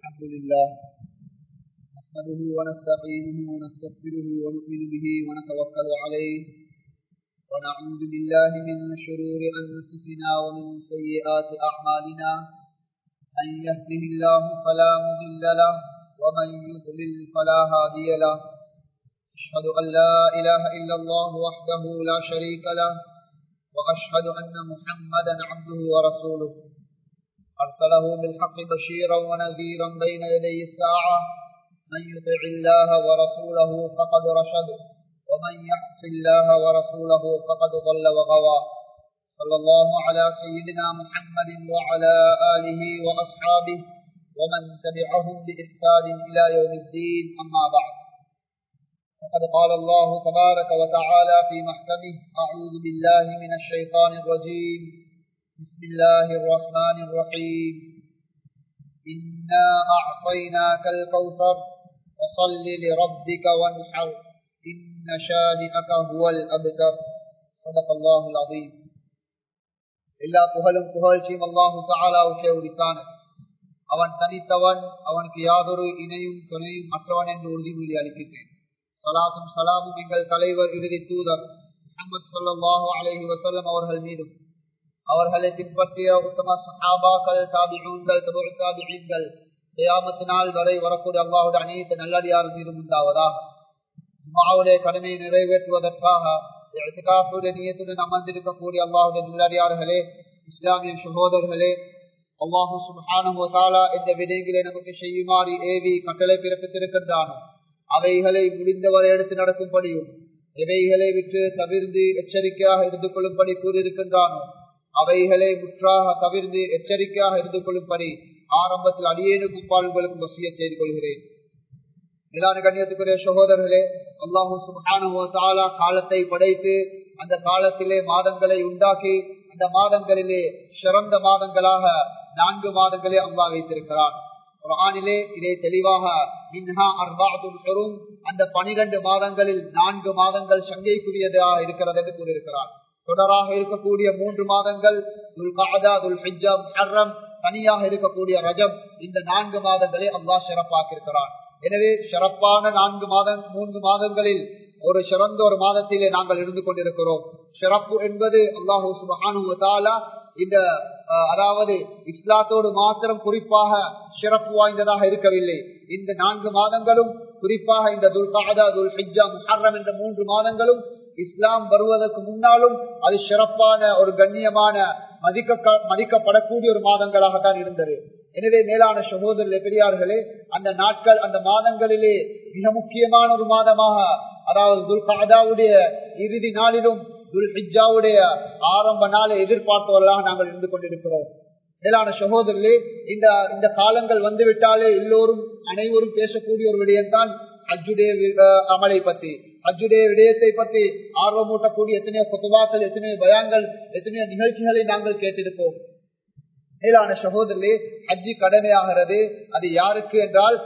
الحمد لله نحمده ونستعينه ونستغفره ونؤمن به ونتوكل عليه ونعوذ بالله من شرور أنفسنا ومن سيئات أعمالنا من يهده الله فلا مضل له ومن يضلل فلا هادي له أشهد أن لا إله إلا الله وحده لا شريك له وأشهد أن محمدا عبده ورسوله أرسله بالحق بشيرا ونذيرا بين يدي الساعة من يطع الله ورسوله فقد رشد ومن يعص الله ورسوله فقد ضل وغوى صلى الله على سيدنا محمد وعلى آله وأصحابه ومن تبعهم بإحسان إلى يوم الدين أما بعد فقد قال الله تبارك وتعالى في محكمه أعوذ بالله من الشيطان الرجيم بسم الله الرحمن الرحيم إنا أعطيناك الكوثر فصل لربك وانحر إن شانئك هو الأبتر صدق الله العظيم எல்லா புகழும் புகழ்ச்சியும் அல்லாஹு தாலாவுக்கே உரித்தான அவன் தனித்தவன் அவனுக்கு யாதொரு இணையும் துணையும் மற்றவன் என்று உறுதிமொழி அளிக்கின்றேன் சலாமும் சலாமும் எங்கள் தலைவர் இறுதி தூதர் முகமது சொல்லாஹு அலஹி வசல்லம் அவர்கள் மீதும் அவர்களை பின்பற்றிய உத்தம சஹாபாக்கள் தாபிகள் தபுர் தாபிகள் தயாமத்து நாள் வரை வரக்கூடிய அல்லாவுடைய அனைத்து நல்லடியார் மீதும் உண்டாவதா அம்மாவுடைய கடமையை நிறைவேற்றுவதற்காக நியத்துடன் அமர்ந்திருக்கக்கூடிய அல்லாவுடைய நல்லடியார்களே இஸ்லாமிய சகோதரர்களே அல்லாஹு சுபானா எந்த விடயங்களை நமக்கு செய்யுமாறு ஏவி கட்டளை பிறப்பித்திருக்கின்றானோ அவைகளை முடிந்தவரை எடுத்து நடக்கும்படியும் எவைகளை விட்டு தவிர்ந்து எச்சரிக்கையாக இருந்து கொள்ளும்படி கூறியிருக்கின்றானோ அவைகளை முற்றாக தவிர்ந்து எச்சரிக்கையாக இருந்து கொள்ளும்படி ஆரம்பத்தில் அடியேனுக்கும் பால்களுக்கும் வசிய செய்து கொள்கிறேன் இதான கண்ணியத்துக்குரிய சகோதரர்களே அல்லாஹூ சுபானா காலத்தை படைத்து அந்த காலத்திலே மாதங்களை உண்டாக்கி அந்த மாதங்களிலே சிறந்த மாதங்களாக நான்கு மாதங்களே அல்லா வைத்திருக்கிறான் குரானிலே இதை தெளிவாக மின்ஹா அர்பாதுல் பெரும் அந்த பனிரெண்டு மாதங்களில் நான்கு மாதங்கள் சங்கைக்குரியதாக இருக்கிறது என்று கூறியிருக்கிறார் தொடராக இருக்கக்கூடிய மூன்று மாதங்கள் தனியாக இருக்கக்கூடிய ரஜம் இந்த நான்கு மாதங்களை அல்லா சிறப்பாக்கியிருக்கிறான் எனவே சிறப்பான நான்கு மாதம் மூன்று மாதங்களில் ஒரு சிறந்த ஒரு மாதத்திலே நாங்கள் இருந்து கொண்டிருக்கிறோம் சிறப்பு என்பது அல்லாஹூ சுபஹானு இந்த அதாவது இஸ்லாத்தோடு மாத்திரம் குறிப்பாக சிறப்பு வாய்ந்ததாக இருக்கவில்லை இந்த நான்கு மாதங்களும் குறிப்பாக இந்த துல்காதா துல் ஹிஜா முஹர்ரம் என்ற மூன்று மாதங்களும் இஸ்லாம் வருவதற்கு முன்னாலும் அது சிறப்பான ஒரு கண்ணியமான மதிக்க மதிக்கப்படக்கூடிய ஒரு மாதங்களாகத்தான் இருந்தது எனவே மேலான சகோதரர்களே பெரியார்களே அந்த நாட்கள் அந்த மாதங்களிலே மிக முக்கியமான ஒரு மாதமாக அதாவது துல்காதாவுடைய இறுதி நாளிலும் துல்ஹிஜாவுடைய ஆரம்ப நாளை எதிர்பார்ப்பவர்களாக நாங்கள் இருந்து கொண்டிருக்கிறோம் மேலான சகோதரர்களே இந்த இந்த காலங்கள் வந்துவிட்டாலே எல்லோரும் அனைவரும் பேசக்கூடிய ஒரு விடயம்தான் அஜுடைய அமலை பற்றி அஜுடைய விடயத்தை பற்றி ஆர்வமூட்டக்கூடிய எத்தனையோ கொத்துவாக்கள் எத்தனையோ பயாங்கள் எத்தனையோ நிகழ்ச்சிகளை நாங்கள் கேட்டிருப்போம் மேலான சகோதரர்களே ஹஜ்ஜி கடமையாகிறது அது யாருக்கு என்றால்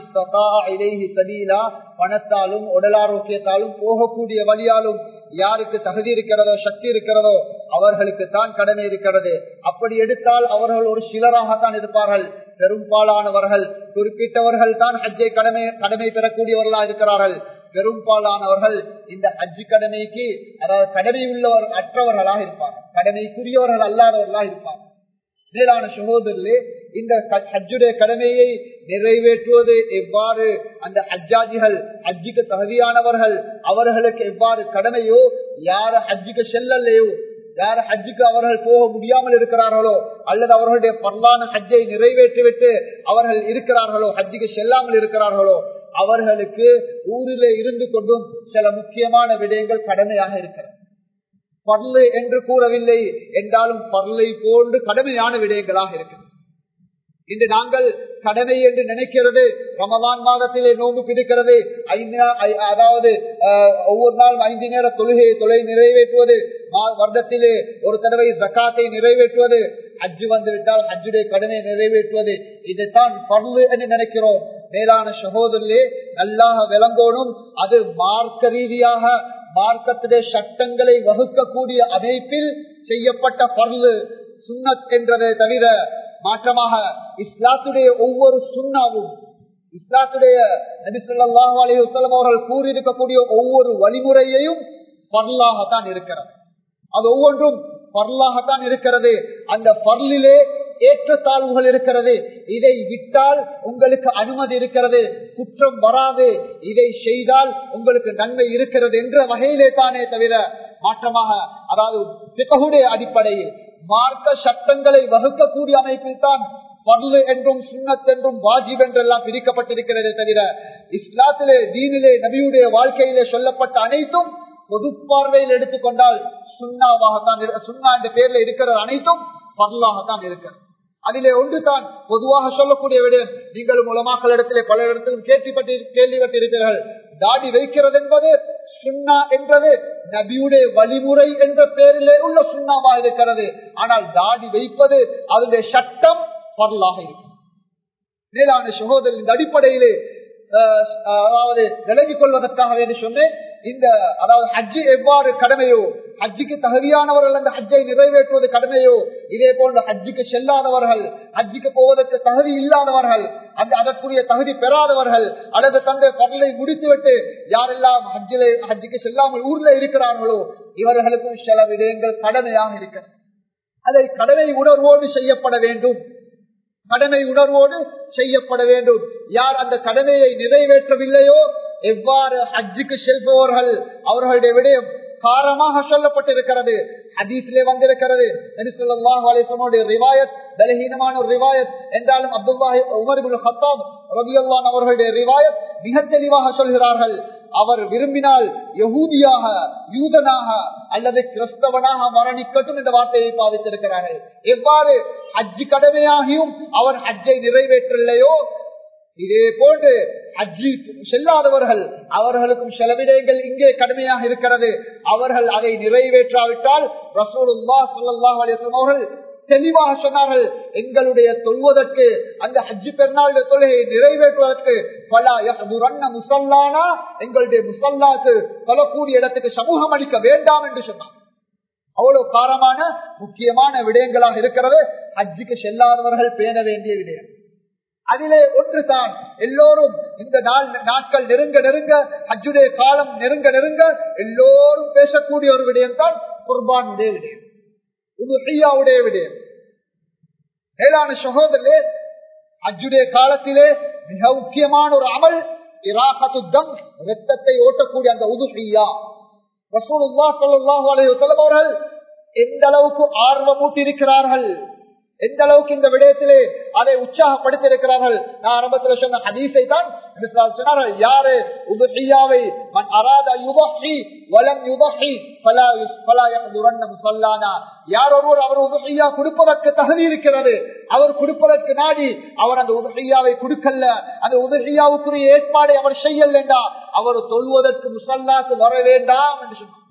சதீலா பணத்தாலும் உடல் ஆரோக்கியத்தாலும் போகக்கூடிய வழியாலும் யாருக்கு தகுதி இருக்கிறதோ சக்தி இருக்கிறதோ அவர்களுக்கு தான் கடமை இருக்கிறது அப்படி எடுத்தால் அவர்கள் ஒரு சிலராகத்தான் இருப்பார்கள் பெரும்பாலானவர்கள் குறிப்பிட்டவர்கள் தான் ஹஜ்ஜை கடமை கடமை பெறக்கூடியவர்களா இருக்கிறார்கள் பெரும்பாலானவர்கள் இந்த ஹஜ்ஜி கடமைக்கு அதாவது கடமை உள்ளவர் அற்றவர்களாக இருப்பார்கள் கடமைக்குரியவர்கள் அல்லாதவர்களாக இருப்பார்கள் மேலான சகோதரர்களே இந்த ஹஜ்ஜுடைய கடமையை நிறைவேற்றுவது எவ்வாறு அந்த ஹஜ்ஜாஜிகள் ஹஜ்ஜிக்கு தகுதியானவர்கள் அவர்களுக்கு எவ்வாறு கடமையோ யார ஹஜ்ஜிக்கு செல்லலையோ யார் ஹஜ்ஜுக்கு அவர்கள் போக முடியாமல் இருக்கிறார்களோ அல்லது அவர்களுடைய பரலான ஹஜ்ஜை நிறைவேற்றிவிட்டு அவர்கள் இருக்கிறார்களோ ஹஜ்ஜுக்கு செல்லாமல் இருக்கிறார்களோ அவர்களுக்கு ஊரிலே இருந்து கொண்டும் சில முக்கியமான விடயங்கள் கடமையாக இருக்கிறது பர்லு என்று கூறவில்லை என்றாலும் பர்லை போன்று கடமையான விடயங்களாக இருக்கிறது இன்று நாங்கள் கடமை என்று நினைக்கிறது ரமதான் மாதத்திலே நோன்பு பிடிக்கிறது அதாவது ஒவ்வொரு நாளும் ஐந்து நேர தொழுகையை தொலை நிறைவேற்றுவது வருடத்திலே ஒரு தடவை ஜக்காத்தை நிறைவேற்றுவது அஜ்ஜு வந்து விட்டால் அஜ்ஜுடைய கடனை நிறைவேற்றுவது இதைத்தான் பர்வு என்று நினைக்கிறோம் மேலான சகோதரிலே நல்லாக விளங்கோடும் அது மார்க்க ரீதியாக மார்க்கத்துடைய சட்டங்களை வகுக்கக்கூடிய அமைப்பில் செய்யப்பட்ட பர்வு சுண்ணத் என்றதை தவிர மாற்றமாக இஸ்லாத்துடைய ஒவ்வொரு சுண்ணாவும் இஸ்லாத்துடைய நபிசுல்லாஹு அலி வசலம் அவர்கள் கூறியிருக்கக்கூடிய ஒவ்வொரு வழிமுறையையும் பரலாகத்தான் இருக்கிறது அது ஒவ்வொன்றும் பரலாகத்தான் இருக்கிறது அந்த பரலிலே ஏற்றத்தாழ்வுகள் இருக்கிறது இதை விட்டால் உங்களுக்கு அனுமதி இருக்கிறது குற்றம் வராது இதை செய்தால் உங்களுக்கு நன்மை இருக்கிறது என்ற வகையிலே தானே தவிர மாற்றமாக அதாவது பிககுடைய அடிப்படையில் மார்க்க சட்டங்களை வகுக்கக்கூடிய அமைப்பில் தான் பல்லு என்றும் சுண்ணத் என்றும் வாஜிப் என்றெல்லாம் பிரிக்கப்பட்டிருக்கிறதே தவிர இஸ்லாத்திலே தீனிலே நபியுடைய வாழ்க்கையிலே சொல்லப்பட்ட அனைத்தும் பொது பார்வையில் எடுத்துக்கொண்டால் சுண்ணாவாகத்தான் சுண்ணா என்ற பேர்ல இருக்கிறது அனைத்தும் பரலாகத்தான் இருக்கிறது அதிலே ஒன்று தான் பொதுவாக சொல்லக்கூடிய விட நீங்களும் உலமாக்கள் இடத்திலே பல இடத்திலும் கேள்விப்பட்டு கேள்விப்பட்டிருக்கிறீர்கள் தாடி வைக்கிறது என்பது சுண்ணா என்றது நபியுடைய வழிமுறை என்ற பெயரிலே உள்ள சுண்ணாவா இருக்கிறது ஆனால் தாடி வைப்பது அதனுடைய சட்டம் பரலாக இருக்கும் மேலான சகோதரர் இந்த அடிப்படையிலே அதாவது விலகிக் கொள்வதற்காக வேண்டி சொன்னேன் இந்த அதாவது ஹஜ்ஜி எவ்வாறு கடமையோ ஹஜ்ஜிக்கு தகுதியானவர்கள் அந்த ஹஜ்ஜை நிறைவேற்றுவது கடமையோ இதே போன்ற ஹஜ்ஜிக்கு செல்லாதவர்கள் ஹஜ்ஜிக்கு போவதற்கு தகுதி இல்லாதவர்கள் அந்த அதற்குரிய தகுதி பெறாதவர்கள் அல்லது தந்தை பரலை முடித்துவிட்டு யாரெல்லாம் ஹஜ்ஜிலே ஹஜ்ஜிக்கு செல்லாமல் ஊர்ல இருக்கிறார்களோ இவர்களுக்கும் சில விடயங்கள் கடமையாக இருக்கிறது அதை கடமை உணர்வோடு செய்யப்பட வேண்டும் கடமை உணர்வோடு செய்யப்பட வேண்டும் யார் அந்த கடமையை நிறைவேற்றவில்லையோ எவ்வாறு ஹஜ்ஜுக்கு செல்பவர்கள் அவர்களுடைய விடயம் காரமாக சொல்லப்பட்டிருக்கிறது ஹதீஸிலே வந்திருக்கிறது ரிவாயத் பலகீனமான ஒரு ரிவாயத் என்றாலும் அப்துல்லாஹி உமர் ஹத்தாப் ரபியல்லான் அவர்களுடைய ரிவாயத் மிக தெளிவாக சொல்கிறார்கள் அவர் விரும்பினால் யகூதியாக யூதனாக அல்லது கிறிஸ்தவனாக மரணிக்கட்டும் என்ற வார்த்தையை பாவித்திருக்கிறார்கள் எவ்வாறு ஹஜ்ஜி கடமையாகியும் அவர் ஹஜ்ஜை நிறைவேற்றலையோ இதே போன்று ஹஜ்ஜி செல்லாதவர்கள் அவர்களுக்கும் சில விடயங்கள் இங்கே கடுமையாக இருக்கிறது அவர்கள் அதை நிறைவேற்றாவிட்டால் ரசூலுல்லா சொல்லாஹ் அலிஸ்லாம் அவர்கள் தெளிவாக சொன்னார்கள் எங்களுடைய தொல்வதற்கு அந்த ஹஜ்ஜி பெருநாளுடைய தொழுகையை நிறைவேற்றுவதற்கு பல முசல்லானா எங்களுடைய முசல்லாக்கு தொழக்கூடிய இடத்துக்கு சமூகம் அளிக்க வேண்டாம் என்று சொன்னார் அவ்வளவு காரமான முக்கியமான விடயங்களாக இருக்கிறது ஹஜ்ஜிக்கு செல்லாதவர்கள் பேண வேண்டிய விடயம் அதிலே ஒன்று தான் எல்லோரும் இந்த நாள் நாட்கள் நெருங்க நெருங்க ஹஜ்ஜுடைய காலம் நெருங்க நெருங்க எல்லோரும் பேசக்கூடிய ஒரு விடயம் தான் குர்பானுடைய விடயம் உடைய விடயம் மேலான சகோதரே அஜுடைய காலத்திலே மிக முக்கியமான ஒரு அமல் இராகத்துத்தம் ரத்தத்தை ஓட்டக்கூடிய அந்த உதுஹியா ரசூலுல்லா ஸல்லல்லாஹு அலைஹி வஸல்லம் அவர்கள் எந்த அளவுக்கு ஆர்வமூட்டி இருக்கிறார்கள் எந்த அளவுக்கு இந்த விடயத்திலே அதை உற்சாகப்படுத்தி இருக்கிறார்கள் நான் ஆரம்பத்தில் சொன்ன ஹதீஸை தான் சொன்னார்கள் யாரு உதுஹியாவை மன் அராத யுதஹி வலம் யுதஹி ஃபலா ஃபலா யஹ்துரன்ன முஸல்லானா யார் ஒருவர் அவர் உதுஹியா கொடுப்பதற்கு தகுதி இருக்கிறது அவர் கொடுப்பதற்கு நாடி அவர் அந்த உதுஹியாவை கொடுக்கல அந்த உதுஹியாவுக்குரிய ஏற்பாடை அவர் செய்யல என்றா அவர் தொல்வதற்கு முசல்லாக்கு வர வேண்டாம் என்று சொன்னார்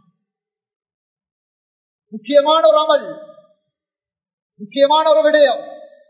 முக்கியமான ஒரு அமல் முக்கியமான ஒரு விடயம்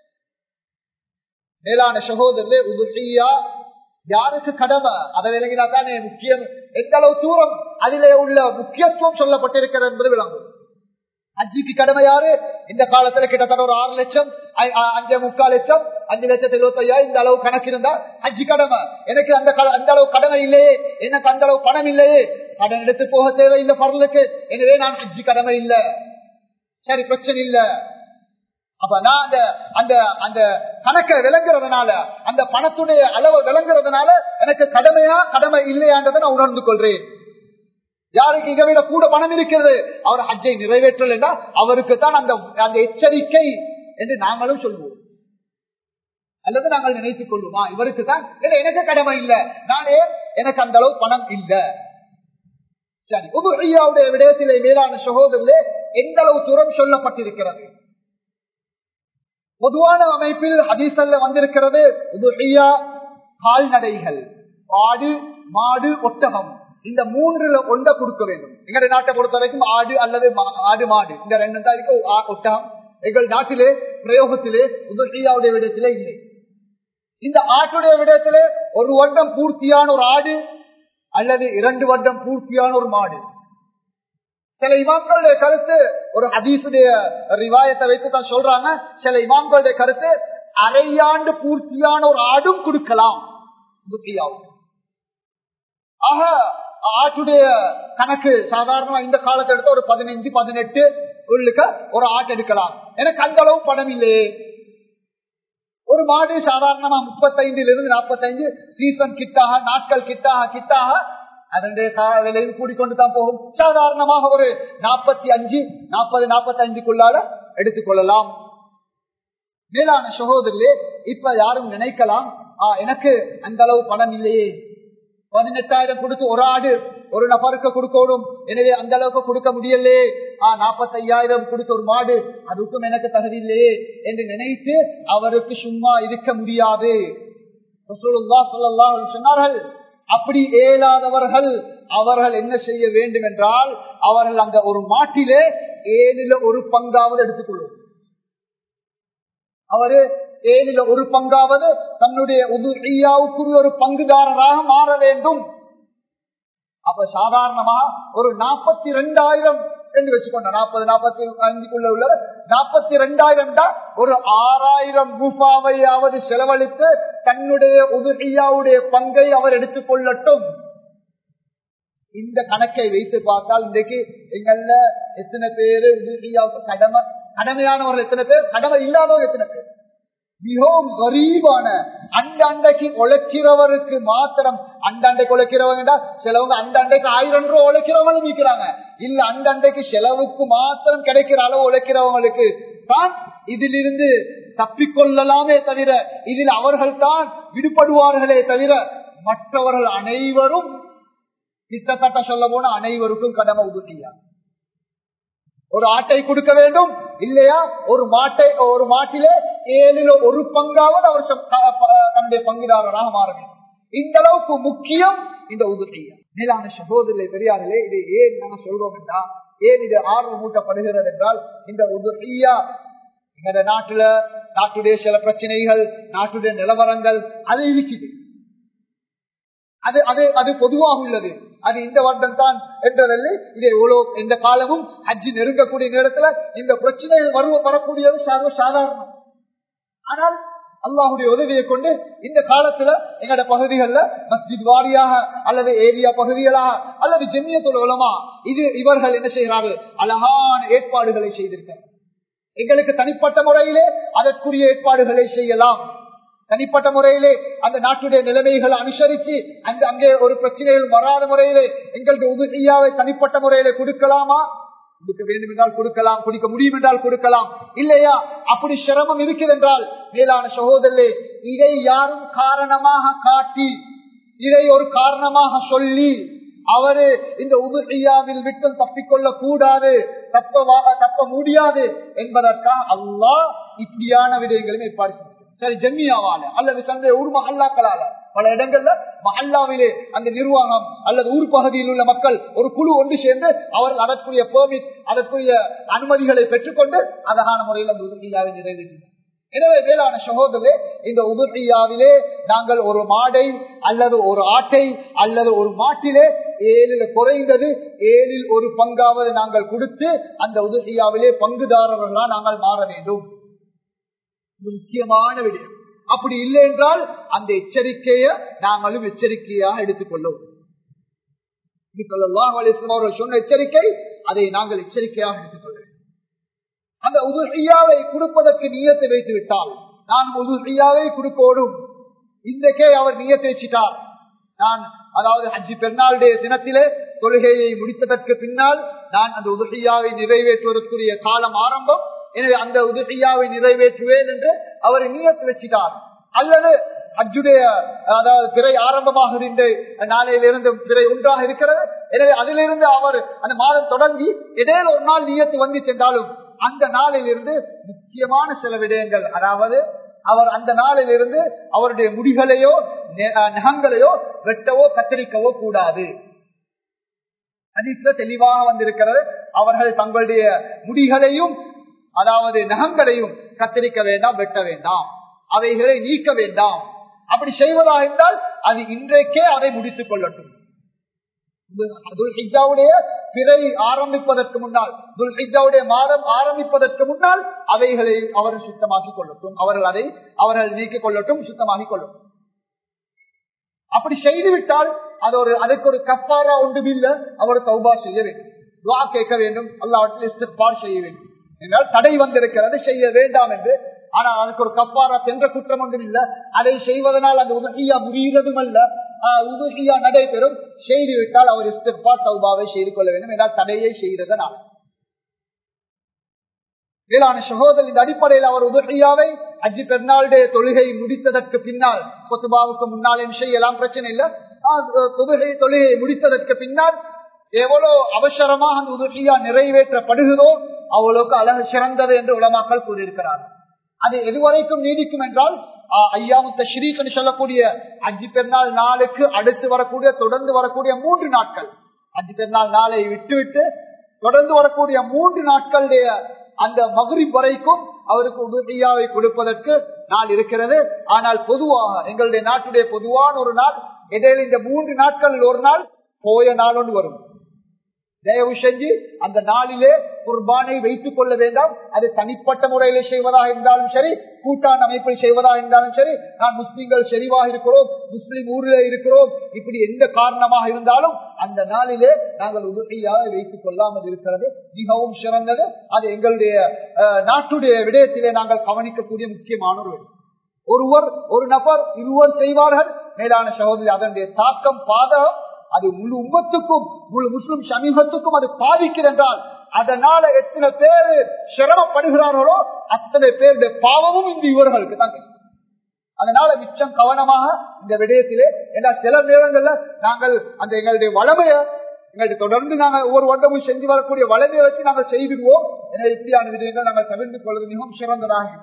மேலான சகோதரர்களே உதுஹியா யாருக்கு கடமை அதை விளங்கினா தானே முக்கியம் எந்த அளவு தூரம் அதிலே உள்ள முக்கியத்துவம் சொல்லப்பட்டிருக்கிறது என்பது விளங்கும் அஜிக்கு கடமை யாரு இந்த காலத்துல கிட்டத்தட்ட ஒரு ஆறு லட்சம் அஞ்சு முக்கால் லட்சம் அஞ்சு லட்சத்தி இருபத்தி ஐயாயிரம் இந்த அளவு கணக்கு இருந்தா அஜி கடமை எனக்கு அந்த அந்த அளவு கடமை இல்லையே எனக்கு அந்த அளவு பணம் இல்லையே கடன் எடுத்து போக தேவையில்லை பரலுக்கு எனவே நான் அஜி கடமை இல்லை சரி பிரச்சனை இல்லை அப்ப நான் அந்த அந்த அந்த கணக்கை விளங்குறதுனால அந்த பணத்துடைய அளவு விளங்குறதுனால எனக்கு கடமையா கடமை இல்லையான்றதை நான் உணர்ந்து கொள்றேன் யாருக்கு இதை விட கூட பணம் இருக்கிறது அவர் ஹஜ்ஜை நிறைவேற்றல் என்றால் அவருக்கு தான் அந்த அந்த எச்சரிக்கை என்று நாங்களும் சொல்வோம் அல்லது நாங்கள் நினைத்துக் கொள்வோமா இவருக்கு தான் எனக்கு கடமை இல்லை நானே எனக்கு அந்த அளவு பணம் இல்லை சரி உதுஹியாவுடைய விடயத்திலே மேலான சகோதரர்களே எந்த அளவு தூரம் சொல்லப்பட்டிருக்கிறது பொதுவான அமைப்பில் ஹதீசல்ல வந்திருக்கிறது உதுஹியா கால்நடைகள் ஆடு மாடு ஒட்டகம் இந்த மூன்றுல ஒன்றை கொடுக்க வேண்டும் எங்களுடைய நாட்டை பொறுத்த வரைக்கும் ஆடு அல்லது ஆடு மாடு இந்த ரெண்டு தான் இருக்கு ஒட்டகம் எங்கள் நாட்டிலே பிரயோகத்திலே உதுஹியாவுடைய விடத்திலே இல்லை இந்த ஆட்டுடைய விடத்திலே ஒரு வருடம் பூர்த்தியான ஒரு ஆடு அல்லது இரண்டு வருடம் பூர்த்தியான ஒரு மாடு சில இமாக்களுடைய கருத்து ஒரு ஹதீசுடைய ரிவாயத்தை வைத்து தான் சொல்றாங்க சில இமாம்களுடைய கருத்து அரையாண்டு பூர்த்தியான ஒரு ஆடும் கொடுக்கலாம் துக்கியாவும் ஆக ஆட்டுடைய கணக்கு சாதாரணமா இந்த காலத்தை எடுத்த ஒரு பதினைஞ்சு பதினெட்டு உள்ளுக்க ஒரு ஆட்டு எடுக்கலாம் எனக்கு அந்த அளவு படம் இல்லையே ஒரு மாடு சாதாரணமா முப்பத்தைந்துல இருந்து நாற்பத்தைந்து சீசன் கிட்டாக நாட்கள் கிட்டாக கிட்டாக அதனுடைய விலையும் கூடிக்கொண்டு தான் போகும் சாதாரணமாக ஒரு நாற்பத்தி அஞ்சு நாற்பது நாற்பத்தி அஞ்சுக்குள்ளால எடுத்துக்கொள்ளலாம் மேலான சகோதரிலே இப்ப யாரும் நினைக்கலாம் எனக்கு அந்த அளவு பணம் இல்லையே பதினெட்டாயிரம் கொடுத்து ஒரு ஆடு ஒரு நபருக்கு கொடுக்கணும் எனவே அந்த அளவுக்கு கொடுக்க முடியலையே ஆஹ் நாற்பத்தி ஐயாயிரம் கொடுத்த ஒரு மாடு அதுக்கும் எனக்கு தகுதி இல்லையே என்று நினைத்து அவருக்கு சும்மா இருக்க முடியாது சொன்னார்கள் அப்படி ஏலாதவர்கள் அவர்கள் என்ன செய்ய வேண்டும் என்றால் அவர்கள் அந்த ஒரு மாட்டிலே ஏழில ஒரு பங்காவது எடுத்துக்கொள்ளும் அவரு ஏழில ஒரு பங்காவது தன்னுடைய உதுரியாவுக்குரிய ஒரு பங்குதாரராக மாற வேண்டும் அப்ப சாதாரணமா ஒரு நாற்பத்தி ரெண்டாயிரம் என்று வச்சுக்கொண்ட நாற்பது நாற்பத்தி அஞ்சுக்குள்ள உள்ள நாற்பத்தி ரெண்டாயிரம் தான் ஒரு ஆறாயிரம் ரூபாவையாவது செலவழித்து தன்னுடைய உதுரியாவுடைய பங்கை அவர் எடுத்துக் கொள்ளட்டும் இந்த கணக்கை வைத்து பார்த்தால் இன்றைக்கு எங்கள்ல எத்தனை பேரு உதுரியாவுக்கு கடமை கடமையானவர்கள் எத்தனை பேர் கடமை இல்லாதவங்க எத்தனை பேர் மிகவும் கரீபான அந்த அண்டைக்கு உழைக்கிறவருக்கு மாத்திரம் அந்த அண்டைக்கு உழைக்கிறவங்க சிலவங்க அந்த அண்டைக்கு ஆயிரம் ரூபாய் உழைக்கிறவங்களும் விற்கிறாங்க இல்ல அந்த அண்டைக்கு செலவுக்கு மாத்திரம் கிடைக்கிற அளவு உழைக்கிறவங்களுக்கு தான் இதிலிருந்து தப்பிக்கொள்ளலாமே தவிர இதில் அவர்கள் தான் விடுபடுவார்களே தவிர மற்றவர்கள் அனைவரும் கிட்டத்தட்ட சொல்ல போன அனைவருக்கும் கடமை உதவியா ஒரு ஆட்டை கொடுக்க வேண்டும் இல்லையா ஒரு மாட்டை ஒரு மாட்டிலே ஏழில ஒரு பங்காவது அவர் தன்னுடைய பங்குதாரராக மாற வேண்டும் இந்த அளவுக்கு முக்கியம் இந்த உதவியா மேலான சகோதரி பெரியார்களே இது ஏன் நாங்க சொல்றோம் என்றா ஏன் இது ஆர்வம் மூட்டப்படுகிறது என்றால் இந்த உதவியா எங்க நாட்டுல நாட்டுடைய சில பிரச்சனைகள் நாட்டுடைய நிலவரங்கள் அது இருக்குது அது அது அது பொதுவாக உள்ளது அது இந்த வருடம் தான் என்றதில்லை இது எவ்வளவு எந்த காலமும் அஜி நெருங்கக்கூடிய நேரத்துல இந்த பிரச்சனைகள் வருவ வரக்கூடியது சர்வ சாதாரணம் ஆனால் அல்லாஹுடைய உதவியை கொண்டு இந்த காலத்துல எங்கட பகுதிகளில் மஸ்ஜித் வாரியாக அல்லது ஏரியா பகுதிகளாக அல்லது ஜெமியத்துள்ள உலமா இது இவர்கள் என்ன செய்கிறார்கள் அழகான ஏற்பாடுகளை செய்திருக்க எங்களுக்கு தனிப்பட்ட முறையிலே அதற்குரிய ஏற்பாடுகளை செய்யலாம் தனிப்பட்ட முறையிலே அந்த நாட்டுடைய நிலைமைகளை அனுசரித்து அந்த அங்கே ஒரு பிரச்சனைகள் வராத முறையிலே எங்களுக்கு உதவியாவை தனிப்பட்ட முறையிலே கொடுக்கலாமா கொடுக்க வேண்டும் என்றால் கொடுக்கலாம் கொடுக்க முடியும் என்றால் கொடுக்கலாம் இல்லையா அப்படி சிரமம் இருக்குது என்றால் மேலான சகோதரே இதை யாரும் காரணமாக காட்டி இதை ஒரு காரணமாக சொல்லி அவரு இந்த உதுகையாவில் விட்டு தப்பிக்கொள்ள கூடாது தப்ப தப்ப முடியாது என்பதற்காக அல்லாஹ் இப்படியான விடயங்களும் ஏற்பாடு செய்யும் சரி ஜெம்மியாவால அல்லது தன்னுடைய ஊர் மஹல்லாக்களால பல இடங்கள்ல மஹல்லாவிலே அந்த நிர்வாகம் அல்லது ஊர் பகுதியில் உள்ள மக்கள் ஒரு குழு ஒன்று சேர்ந்து அவர்கள் அதற்குரிய பெர்மிட் அதற்குரிய அனுமதிகளை பெற்றுக்கொண்டு அழகான முறையில் அந்த உதவியாவை நிறைவேற்றினார் எனவே வேளாண் சகோதரே இந்த உதுகையாவிலே நாங்கள் ஒரு மாடை அல்லது ஒரு ஆட்டை அல்லது ஒரு மாட்டிலே ஏழில் குறைந்தது ஏழில் ஒரு பங்காவது நாங்கள் கொடுத்து அந்த உதுகையாவிலே பங்குதாரர்களா நாங்கள் மாற வேண்டும் முக்கியமான விடயம் அப்படி இல்லை என்றால் அந்த எச்சரிக்கையை நாங்களும் எச்சரிக்கையாக எடுத்துக்கொள்ளும் அவர்கள் சொன்ன எச்சரிக்கை அதை நாங்கள் எச்சரிக்கையாக எடுத்துக்கொள்ள அந்த உதுகையாவை கொடுப்பதற்கு நீயத்தை வைத்து விட்டால் நான் உதுகையாவை கொடுக்கோடும் இன்றைக்கே அவர் நீயத்தை வச்சிட்டார் நான் அதாவது அஞ்சு பெருநாளுடைய தினத்திலே தொழுகையை முடித்ததற்கு பின்னால் நான் அந்த உதுகையாவை நிறைவேற்றுவதற்குரிய காலம் ஆரம்பம் எனவே அந்த உதவியாவை நிறைவேற்றுவேன் என்று அவர் நீயத்து வச்சிட்டார் அல்லது அஜுடைய அதாவது பிறை ஆரம்பமாகின்ற நாளையிலிருந்து பிறை ஒன்றாக இருக்கிறது எனவே அதிலிருந்து அவர் அந்த மாதம் தொடங்கி இடையில ஒரு நாள் நீயத்து வந்து சென்றாலும் அந்த நாளிலிருந்து முக்கியமான சில விடயங்கள் அதாவது அவர் அந்த நாளில் இருந்து அவருடைய முடிகளையோ நகங்களையோ வெட்டவோ கத்தரிக்கவோ கூடாது அதிக தெளிவாக வந்திருக்கிறது அவர்கள் தங்களுடைய முடிகளையும் அதாவது நகங்களையும் கத்தரிக்க வேண்டாம் வெட்ட வேண்டாம் அவைகளை நீக்க வேண்டாம் அப்படி செய்வதா என்றால் அது இன்றைக்கே அதை முடித்துக் கொள்ளட்டும் துல்ஹிஜாவுடைய பிறை ஆரம்பிப்பதற்கு முன்னால் துல்ஹிஜாவுடைய மாதம் ஆரம்பிப்பதற்கு முன்னால் அவைகளை அவர்கள் சுத்தமாக்கிக் கொள்ளட்டும் அவர்கள் அதை அவர்கள் நீக்கிக் கொள்ளட்டும் சுத்தமாக்கிக் கொள்ளட்டும் அப்படி செய்துவிட்டால் அது ஒரு அதற்கு ஒரு கப்பாரா ஒன்றுமில்ல அவர் தௌபா செய்ய வேண்டும் துவா கேட்க வேண்டும் அல்லாவற்றில் இஸ்திஃபார் செய்ய வேண்டும் என்றால் தடை வந்திருக்கிறது செய்ய வேண்டாம் என்று ஆனால் அதுக்கு ஒரு கப்பாரா சென்ற குற்றம் ஒன்றும் இல்ல அதை செய்வதனால் அந்த உதகியா முடிகிறதும் அல்ல உதகியா நடைபெறும் செய்து விட்டால் அவர் இஸ்திஃபார் தௌபாவை செய்து கொள்ள வேண்டும் என்றால் தடையை செய்ததனால் மேலான சகோதரர் இந்த அடிப்படையில் அவர் உதகையாவை அஜி பெருநாளுடைய தொழுகை முடித்ததற்கு பின்னால் கொத்துபாவுக்கு முன்னால் செய்யலாம் பிரச்சனை இல்ல தொழுகை தொழுகை முடித்ததற்கு பின்னால் எவ்வளவு அவசரமாக அந்த உதகையா நிறைவேற்றப்படுகிறதோ அவ்வளவுக்கு அழகு சிறந்தது என்று உலமாக்கள் கூறியிருக்கிறார் அது எதுவரைக்கும் நீடிக்கும் என்றால் ஐயாமுத்த ஸ்ரீக் சொல்லக்கூடிய அஜி பெருநாள் நாளுக்கு அடுத்து வரக்கூடிய தொடர்ந்து வரக்கூடிய மூன்று நாட்கள் அஜி பெருநாள் நாளை விட்டுவிட்டு தொடர்ந்து வரக்கூடிய மூன்று நாட்களுடைய அந்த மகுரி வரைக்கும் அவருக்கு உதவியாவை கொடுப்பதற்கு நாள் இருக்கிறது ஆனால் பொதுவாக எங்களுடைய நாட்டுடைய பொதுவான ஒரு நாள் இடையில இந்த மூன்று நாட்களில் ஒரு நாள் போய நாள் ஒன்று வரும் தயவு செஞ்சு அந்த நாளிலே குர்பானை வைத்துக் கொள்ள வேண்டாம் அது தனிப்பட்ட முறையில செய்வதாக இருந்தாலும் சரி கூட்டான் அமைப்பில் செய்வதாக இருந்தாலும் சரி நான் முஸ்லீம்கள் செறிவாக இருக்கிறோம் முஸ்லீம் ஊரில் இருக்கிறோம் இப்படி எந்த காரணமாக இருந்தாலும் அந்த நாளிலே நாங்கள் உதவியாக வைத்துக் கொள்ளாமல் இருக்கிறது மிகவும் சிறந்தது அது எங்களுடைய நாட்டுடைய விடயத்திலே நாங்கள் கவனிக்கக்கூடிய முக்கியமான ஒரு ஒருவர் ஒரு நபர் இருவர் செய்வார்கள் மேலான சகோதரி அதனுடைய தாக்கம் பாதகம் அது முழு உம்மத்துக்கும் முழு முஸ்லிம் சமீபத்துக்கும் அது பாதிக்கிறென்றால் அதனால எத்தனை பேர் சிரமப்படுகிறார்களோ அத்தனை பேருடைய பாவமும் இந்த இவர்களுக்கு தான் அதனால மிச்சம் கவனமாக இந்த விடயத்திலே ஏன்னா சில நேரங்கள்ல நாங்கள் அந்த எங்களுடைய வளமைய எங்களுக்கு தொடர்ந்து நாங்கள் ஒவ்வொரு வருடமும் செஞ்சு வரக்கூடிய வளமையை வச்சு நாங்கள் செய்திடுவோம் எனவே இப்படியான விடயங்கள் நாங்கள் தவிர்த்து கொள்வது மிகவும் சிறந்ததாக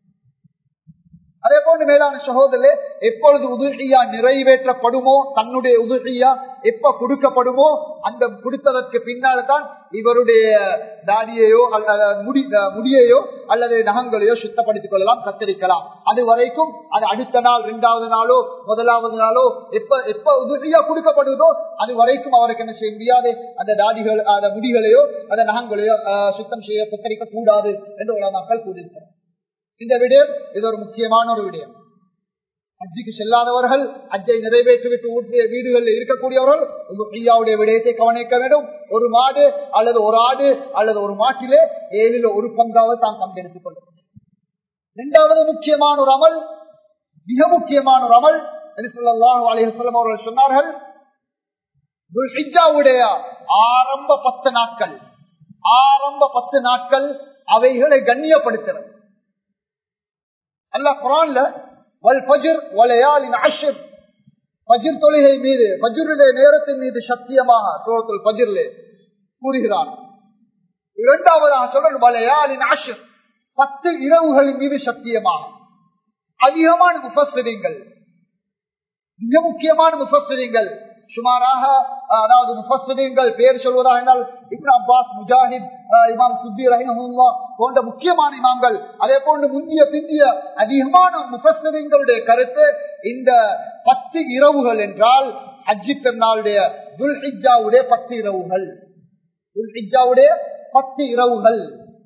அதே போன்று மேலான சகோதரே எப்பொழுது உதுகையா நிறைவேற்றப்படுமோ தன்னுடைய உதுகையா எப்ப கொடுக்கப்படுமோ அந்த கொடுத்ததற்கு பின்னால் தான் இவருடைய தாடியையோ அல்லது முடி முடியையோ அல்லது நகங்களையோ சுத்தப்படுத்திக் கொள்ளலாம் கத்தரிக்கலாம் அது வரைக்கும் அது அடுத்த நாள் இரண்டாவது நாளோ முதலாவது நாளோ எப்ப எப்ப உதவியா கொடுக்கப்படுதோ அது வரைக்கும் அவருக்கு என்ன செய்ய முடியாது அந்த தாடிகள் அந்த முடிகளையோ அந்த நகங்களையோ சுத்தம் செய்ய கத்தரிக்க கூடாது என்று உள்ள மக்கள் கூறியிருக்கிறார் இந்த விடயம் இது ஒரு முக்கியமான ஒரு விடயம் அஜிக்கு செல்லாதவர்கள் அஜை நிறைவேற்றிவிட்டு ஊற்றிய வீடுகளில் இருக்கக்கூடியவர்கள் ஐயாவுடைய விடயத்தை கவனிக்க வேண்டும் ஒரு மாடு அல்லது ஒரு ஆடு அல்லது ஒரு மாட்டிலே ஏழில் ஒரு பங்காவது தான் பங்கெடுத்துக் கொள்ள இரண்டாவது முக்கியமான ஒரு அமல் மிக முக்கியமான ஒரு அமல் அலிஹல்லாம் அவர்கள் சொன்னார்கள் ஆரம்ப பத்து நாட்கள் ஆரம்ப பத்து நாட்கள் அவைகளை கண்ணியப்படுத்துறது அல்ல குரான்ல வல் பஜிர் வலையாலின் அஷர் பஜிர் தொழுகை மீது பஜிருடைய நேரத்தின் மீது சத்தியமாக சோழத்தில் பஜிர்லே கூறுகிறான் இரண்டாவதாக சொல்ற வலையாலின் அஷர் பத்து இரவுகளின் மீது சத்தியமாக அதிகமான முஃபஸ்ஸிரிங்கள் மிக முக்கியமான முஃபஸ்ஸிரிங்கள் சுமாராக அதாவது முஃபஸ்ஸிரிங்கள் பேர் சொல்வதாக என்றால் இப்னு அப்பாஸ் முஜாஹித் இமாம் சுத்தி ரஹிமஹுல்லா போன்ற முக்கியமான இமாம்கள் அதே போன்று முந்திய பிந்திய அதிகமான முஃபஸ்ஸிரிங்களுடைய கருத்து இந்த பத்து இரவுகள் என்றால் அஜி பெருநாளுடைய துல்ஹிஜாவுடைய பத்து இரவுகள் துல்ஹிஜாவுடைய பத்து இரவுகள்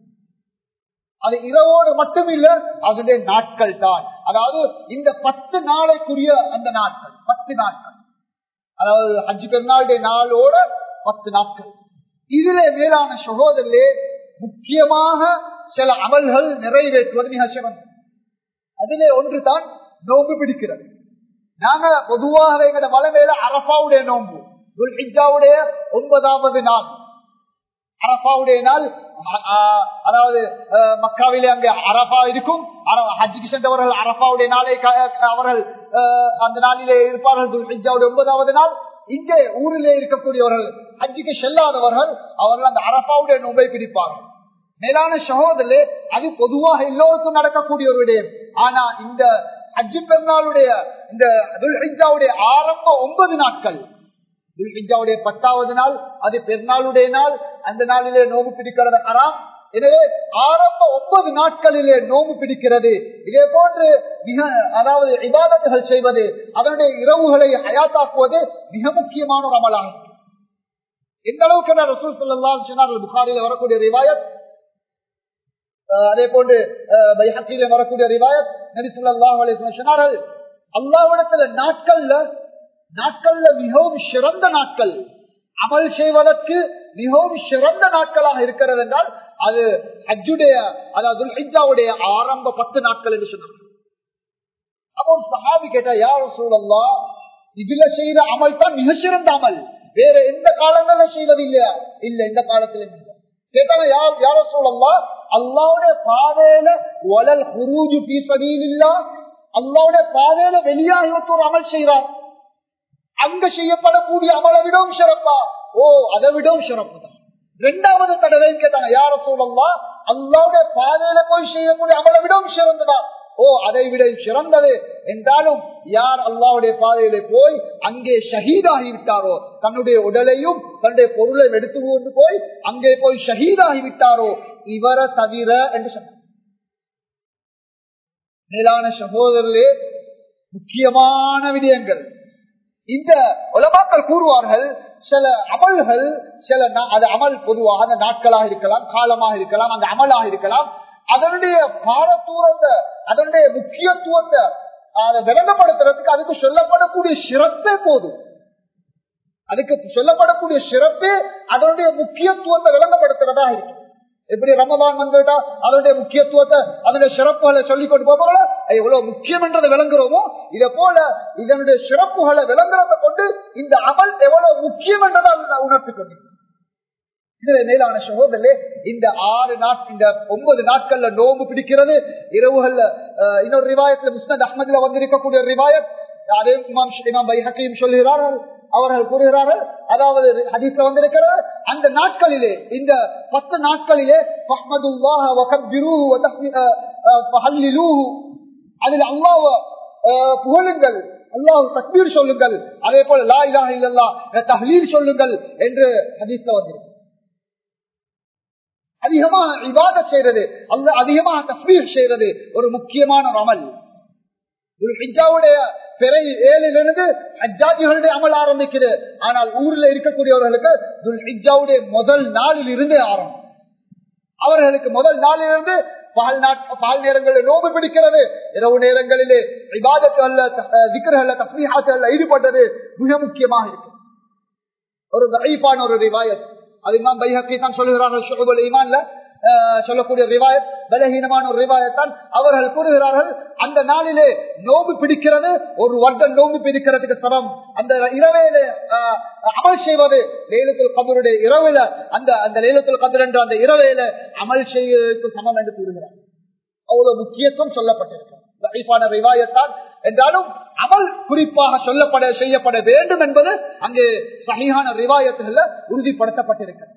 அது இரவோடு மட்டுமில்ல அதனுடைய நாட்கள் தான் அதாவது இந்த பத்து நாளைக்குரிய அந்த நாட்கள் பத்து நாட்கள் அதாவது அஞ்சு பெருநாளுடைய நாளோட பத்து நாட்கள் இதுல மேலான சகோதரர்களே முக்கியமாக சில அமல்கள் நிறைவேற்றுவது மிக சிறந்தது அதிலே ஒன்று தான் நோம்பு பிடிக்கிறது நாங்க பொதுவாக எங்கட வளமையில அரபாவுடைய நோம்பு துல்ஹிஜாவுடைய ஒன்பதாவது நாள் அரபாவுடைய நாள் அதாவது மக்காவிலே அங்கே அரபா இருக்கும் ஹஜ்ஜுக்கு சென்றவர்கள் அரபாவுடைய நாளை அவர்கள் அந்த நாளிலே இருப்பார்கள் துல்ஹிஜாவுடைய ஒன்பதாவது நாள் இங்கே ஊரிலே இருக்கக்கூடியவர்கள் ஹஜ்ஜுக்கு செல்லாதவர்கள் அவர்கள் அந்த அரபாவுடைய நோம்பை பிடிப்பார்கள் மேலான சகோதரே அது பொதுவாக எல்லோருக்கும் நடக்கக்கூடிய ஒரு விடயம் ஆனா இந்த ஹஜ்ஜு பெருநாளுடைய இந்த துல்ஹிஜாவுடைய ஆரம்ப ஒன்பது நாட்கள் துல்ஹிஜாவுடைய பத்தாவது நாள் அது பெருநாளுடைய நாள் அந்த நாளிலே நோம்பு பிடிக்கிறது ஹராம் எனவே ஆரம்ப ஒன்பது நாட்களிலே நோம்பு பிடிக்கிறது இதே போன்று மிக அதாவது இபாதத்துகள் செய்வது அதனுடைய இரவுகளை அயாத்தாக்குவது மிக முக்கியமான ஒரு அமலாகும் எந்த அளவுக்கு நான் ரசூல் ஸல்லல்லாஹு சொன்னார்கள் புகாரில வரக்கூடிய ரிவாயத் அஹ் அதே போன்று அஹ் பைஹக்கியில வரக்கூடிய ரிவாயத் நபி ஸல்லல்லாஹு அலைஹி வஸல்லம் சொன்னார்கள் அல்லாஹ்விடத்துல நாட்கள்ல நாட்கள்ல மிகவும் சிறந்த நாட்கள் அமல் செய்வதற்கு மிகவும் சிறந்த நாட்களாக இருக்கிறது என்றால் அது ஹஜ்ஜுடைய அதாவது ஹிஜாவுடைய ஆரம்ப பத்து நாட்கள் என்று சொன்னார்கள் அப்போ ஒரு சஹாபி கேட்டா யார் சூழல்லா இதுல செய்த அமல் தான் மிக சிறந்த அமல் வேற எந்த காலங்கள்ல செய்வது இல்லையா இல்ல இந்த காலத்துல இல்ல. கேட்டாங்க யார் யார சூழல்லா அல்லாவுடைய பாதையில ஒலல் குரூஜு பீசடியில்லா அல்லாவுடைய பாதையில வெளியாகி வந்து ஒரு அமல் செய்யறார் அங்க செய்யப்படக்கூடிய அமலை விடவும் சிறப்பா ஓ அதை விடவும் சிறப்பு தான் ரெண்டாவது தடவை கேட்டாங்க யார சூழல்லா அல்லாவுடைய பாதையில போய் செய்யக்கூடிய அமலை விடவும் சிறந்ததா ஓ அதை விட சிறந்தது என்றாலும் யார் அல்லாவுடைய பாதையில போய் அங்கே ஷஹீதாகி விட்டாரோ தன்னுடைய உடலையும் தன்னுடைய பொருளை எடுத்து கொண்டு போய் அங்கே போய் ஷஹீதாகி விட்டாரோ இவரை தவிர என்று சொன்னார் மேலான சகோதரர்களே முக்கியமான விடயங்கள் இந்த உலமாக்கள் கூறுவார்கள் சில அமல்கள் சில நா- அது அமல் பொதுவாக அந்த நாட்களாக இருக்கலாம் காலமாக இருக்கலாம் அந்த அமலாக இருக்கலாம் அதனுடைய பாரதூரத்தை அதனுடைய முக்கியத்துவத்தை அதை விளங்கப்படுத்துறதுக்கு அதுக்கு சொல்லப்படக்கூடிய சிறப்பே போதும் அதுக்கு சொல்லப்படக்கூடிய சிறப்பே அதனுடைய முக்கியத்துவத்தை விளங்கப்படுத்துறதா இருக்கு எப்படி ரமதான் வந்துட்டா அதனுடைய முக்கியத்துவத்தை அதனுடைய சிறப்புகளை சொல்லிக் கொண்டு போவாங்களோ எவ்வளவு முக்கியம் என்றதை விளங்குறோமோ இதை போல இதனுடைய சிறப்புகளை விளங்குறதை கொண்டு இந்த அமல் எவ்வளவு முக்கியம் என்றதை உணர்த்தி கொண்டு இதுல மேலான சகோதரே இந்த ஆறு நாட் இந்த ஒன்பது நாட்கள்ல நோம்பு பிடிக்கிறது இரவுகள்ல அஹ், இன்னொரு ரிவாயத்துல முஸ்னத் அஹமதுல வந்திருக்கக்கூடிய ரிவாயத் அதே இமாம் ஷ- இமாம் பைஹக்கியும் சொல்கிறார்கள் அவர்கள் கூறுகிறார்கள் அதாவது ஹதீஸ்ல வந்திருக்கிறது அந்த நாட்களிலே இந்த பத்து நாட்களிலே ஃபஹ்மதுல்லாஹ வகப்பிருஹு வதஹ்மி- அஹ், அஹ், ஃபஹல்லிலூஹு. அதில் அல்லாஹ் புகழுங்கள் அல்லாஹ் தக்பீர் சொல்லுங்கள் அதே போல லா இலாஹ இல்லல்லாஹ் தஹ்லீல் சொல்லுங்கள் என்று ஹதீஸ்ல வந்திருக்கு அதிகமாக இவாத செய்யறது அல்ல அதிகமாக தஸ்மீர் செய்யறது ஒரு முக்கியமான ஒரு அமல் ஹிஜாவுடைய பிறை ஏழிலிருந்து ஹஜ்ஜாஜிகளுடைய அமல் ஆரம்பிக்குது ஆனால் ஊர்ல இருக்கக்கூடியவர்களுக்கு துல் ஹிஜாவுடைய முதல் நாளில் இருந்தே ஆரம்பம் அவர்களுக்கு முதல் நாளிலிருந்து பால் நாட் பால் நேரங்களில் நோம்பு பிடிக்கிறது இரவு நேரங்களிலே விவாதத்துல திக்கர்கள தஸ்மீஹாத்துல ஈடுபட்டது மிக முக்கியமாக இருக்கு ஒரு தயப்பான ஒரு ரிவாயத் அது இமாம் பைஹக்கி தான் சொல்லுகிறார்கள் ஷுபுல் ஈமான்ல அஹ், சொல்லக்கூடிய ரிவாயத் பலகீனமான ஒரு ரிவாயத்தான் அவர்கள் கூறுகிறார்கள் அந்த நாளிலே நோம்பு பிடிக்கிறது ஒரு வருடம் நோம்பு பிடிக்கிறதுக்கு சமம் அந்த இரவையில அஹ், அமல் செய்வது லேலத்தில் கதருடைய இரவுல அந்த அந்த லேலத்தில் கதர் என்ற அந்த இரவையில அமல் செய்வதற்கு சமம் என்று கூறுகிறார் அவ்வளவு முக்கியத்துவம் சொல்லப்பட்டிருக்கிறது தயப்பான ரிவாயத்தான் என்றாலும் அமல் குறிப்பாக சொல்லப்பட செய்யப்பட வேண்டும் என்பது அங்கே சகியான ரிவாயத்துகள்ல உறுதிப்படுத்தப்பட்டிருக்கிறது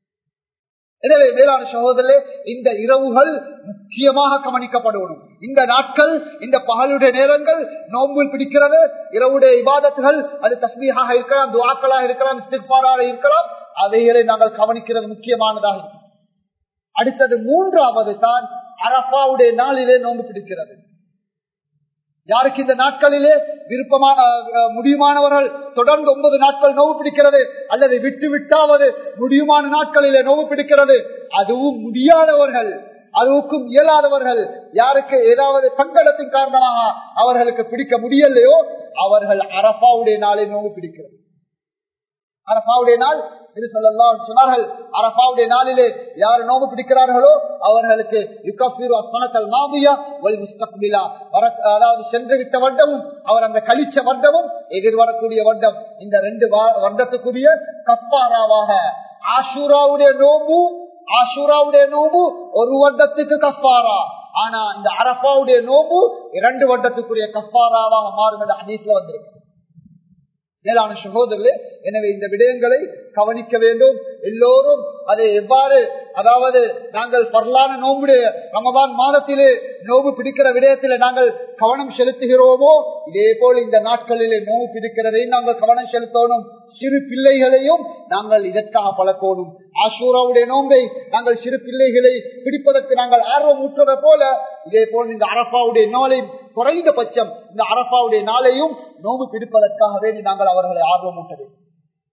எனவே மேலான சகோதரே இந்த இரவுகள் முக்கியமாக கவனிக்கப்படணும் இந்த நாட்கள் இந்த பகலுடைய நேரங்கள் நோம்பில் பிடிக்கிறது இரவுடைய இபாதத்துகள் அது தஸ்மீகாக இருக்கலாம் துவாக்களாக இருக்கலாம் இஸ்திக்பாராக இருக்கலாம் அவைகளை நாங்கள் கவனிக்கிறது முக்கியமானதாக இருக்கும் அடுத்தது மூன்றாவது தான் அரபாவுடைய நாளிலே நோன்பு பிடிக்கிறது யாருக்கு இந்த நாட்களிலே விருப்பமான அஹ், முடியுமானவர்கள் தொடர்ந்து ஒன்பது நாட்கள் நோவு பிடிக்கிறது அல்லது விட்டு விட்டாவது முடியுமான நாட்களிலே நோவு பிடிக்கிறது அதுவும் முடியாதவர்கள் அதுவுக்கும் இயலாதவர்கள் யாருக்கு ஏதாவது சங்கடத்தின் காரணமாக அவர்களுக்கு பிடிக்க முடியலையோ அவர்கள் அரபாவுடைய நாளை நோவு பிடிக்கிறது அரபாவுடைய நாள் இது சொல்லலாம் சொன்னார்கள் அரபாவுடைய நாளிலே யார் நோம்பு பிடிக்கிறார்களோ அவர்களுக்கு யுகஃபிரு அஸ்மனத்தல் மாபியா வல் முஸ்தக்பிலா வர அதாவது சென்று விட்ட வருடமும் அவர் அந்த கழிச்ச வருடமும் எதிர்வரக்கூடிய வருடம் இந்த ரெண்டு வா- வருடத்துக்குரிய கப்பாராவாக ஆஷூராவுடைய நோம்பு ஆஷூராவுடைய நோம்பு ஒரு வருடத்துக்கு கப்பாரா ஆனா இந்த அரபாவுடைய நோம்பு இரண்டு வருடத்துக்குரிய கப்பாராவாக மாறும் என்ற ஹதீஸ்ல வந்திருக்கு மேலான சகோதரர்களே எனவே இந்த விடயங்களை கவனிக்க வேண்டும் எல்லோரும் அதை எவ்வாறு அதாவது நாங்கள் பரலான நோம்புடைய ரமதான் மாதத்திலே நோம்பு பிடிக்கிற விடயத்திலே நாங்கள் கவனம் செலுத்துகிறோமோ இதே போல் இந்த நாட்களிலே நோம்பு பிடிக்கிறதை நாங்கள் கவனம் செலுத்தணும் சிறு பிள்ளைகளையும் நாங்கள் இதற்காக பழக்கணும் ஆசூராவுடைய நோம்பை நாங்கள் சிறு பிள்ளைகளை பிடிப்பதற்கு நாங்கள் ஆர்வம் ஊற்றுவதை போல இதே போல் இந்த அரபாவுடைய நாளை குறைந்த பட்சம் இந்த அரபாவுடைய நாளையும் நோம்பு பிடிப்பதற்காக வேண்டி நாங்கள் அவர்களை ஆர்வம் ஊட்ட வேண்டும்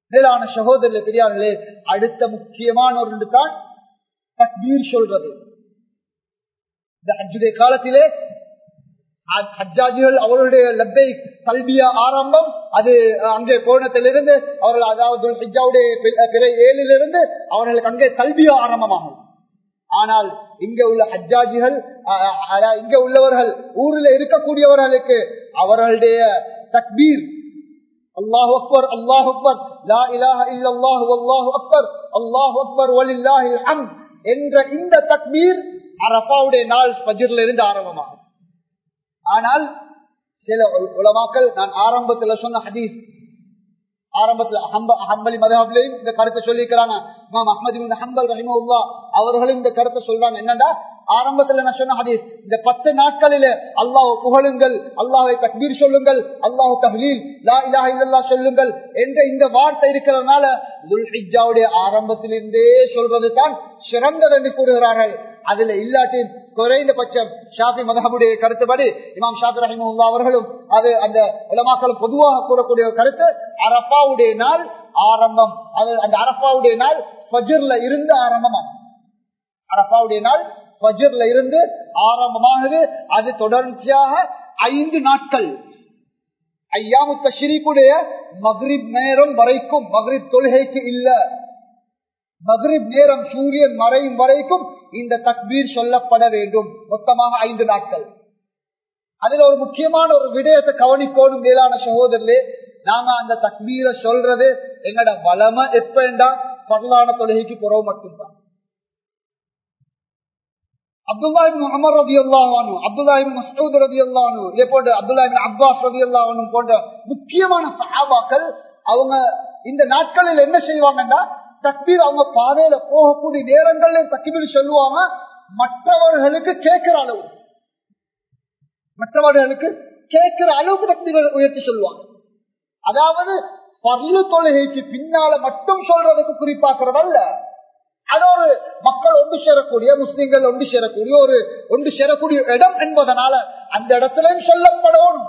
மேலான சகோதரர்களே பெரியார்களே அடுத்த முக்கியமான ஒரு தான் தக்பீர் சொல்றது இந்த ஹஜ்ஜுடைய காலத்திலே ஹஜ்ஜாஜிகள் அவர்களுடைய லப்பை கல்வியா ஆரம்பம் அது அங்கே கோணத்திலிருந்து அவர்கள் அதாவது ஹிஜாவுடைய பிறை ஏழிலிருந்து அவர்களுக்கு அங்கே கல்வியா ஆரம்பமாகும் ஆனால் இங்க உள்ள ஹஜ்ஜாஜிகள் இங்க உள்ளவர்கள் ஊரில் இருக்கக்கூடியவர்களுக்கு அவர்களுடைய தக்பீர் அல்லாஹ் அக்பர் அல்லாஹ் அக்பர் லா இலாஹ இல்லல்லாஹு வல்லாஹு அக்பர் அல்லாஹ் அக்பர் வலில்லாஹில் ஹம்த் என்ற இந்த தக்பீர் அரபாவுடைய நாள் பஜிர்ல இருந்து ஆரம்பமாகும் ஆனால் சில உலமாக்கள் நான் ஆரம்பத்துல சொன்ன ஹதீஸ் ஆரம்பத்துல ஹம்பலி மதஹப்லையும் இந்த கருத்தை சொல்லிக்கிறாங்க இமாம் அஹமது ஹம்பல் ரஹிமுல்லா அவர்களும் இந்த கருத்தை சொல்றாங்க என்னடா ஆரம்பத்துல நான் சொன்ன ஹதீஸ் இந்த பத்து நாட்களில அல்லாஹ் புகழுங்கள் அல்லாஹை தக்பீர் சொல்லுங்கள் அல்லாஹ் தஹ்லீல் லா இலாஹ இல்லல்லா சொல்லுங்கள் என்ற இந்த வார்த்தை இருக்கிறதுனால துல்ஹிஜாவுடைய ஆரம்பத்திலிருந்தே சொல்வது தான் சிறந்தது என்று கூறுகிறார்கள் அதுல இல்லாட்டி குறைந்தபட்சம் ஷாஃபி மதஹபுடைய கருத்துப்படி இமாம் ஷாஃபி ரஹிமுல்லா அவர்களும் அது அந்த உலமாக்களும் பொதுவாக கூறக்கூடிய கருத்து அரப்பாவுடைய நாள் ஆரம்பம் அது அந்த அரப்பாவுடைய நாள் பஜிர்ல இருந்து ஆரம்பமாகும் அரப்பாவுடைய நாள் பஜிர்ல இருந்து ஆரம்பமாகுது அது தொடர்ச்சியாக ஐந்து நாட்கள் ஐயாமுத்த ஷிரிக்குடைய மக்ரிப் நேரம் வரைக்கும் மக்ரிப் தொழுகைக்கு இல்ல மக்ரிப் நேரம் சூரியன் மறையும் வரைக்கும் இந்த தக்பீர் சொல்லப்பட வேண்டும் மொத்தமாக ஐந்து நாட்கள் அதுல ஒரு முக்கியமான ஒரு விடயத்தை கவனிக்கோணும் மேலான சகோதரர்களே நாங்க அந்த தக்பீரை சொல்றது எங்கட வளம எப்பண்டா பரலான தொழுகைக்கு குறவு மட்டும்தான் அப்துல்லாஹிபின் அமர் ரதி அல்லாஹானு அப்துல்லாஹிபின் மசூத் ரதி அல்லானு இதே போன்ற அப்துல்லாஹிபின் அப்பாஸ் ரதி அல்லாஹனு போன்ற முக்கியமான சஹாபாக்கள் அவங்க இந்த நாட்களில் என்ன செய்வாங்கன்னா தக்பீர் அவங்க பாதையில போகக்கூடிய நேரங்கள்ல தக்பீர் சொல்லுவாங்க மற்றவர்களுக்கு கேட்கிற அளவு மற்றவர்களுக்கு கேட்கிற அளவுக்கு தக்பீர் உயர்த்தி சொல்லுவாங்க அதாவது பர்லு தொழுகைக்கு பின்னால மட்டும் சொல்றதுக்கு குறிப்பாக்குறதல்ல அது ஒரு மக்கள் ஒன்று சேரக்கூடிய முஸ்லிம்கள் ஒன்று சேரக்கூடிய ஒரு ஒன்று சேரக்கூடிய இடம் என்பதனால அந்த இடத்துல சொல்லப்படணும்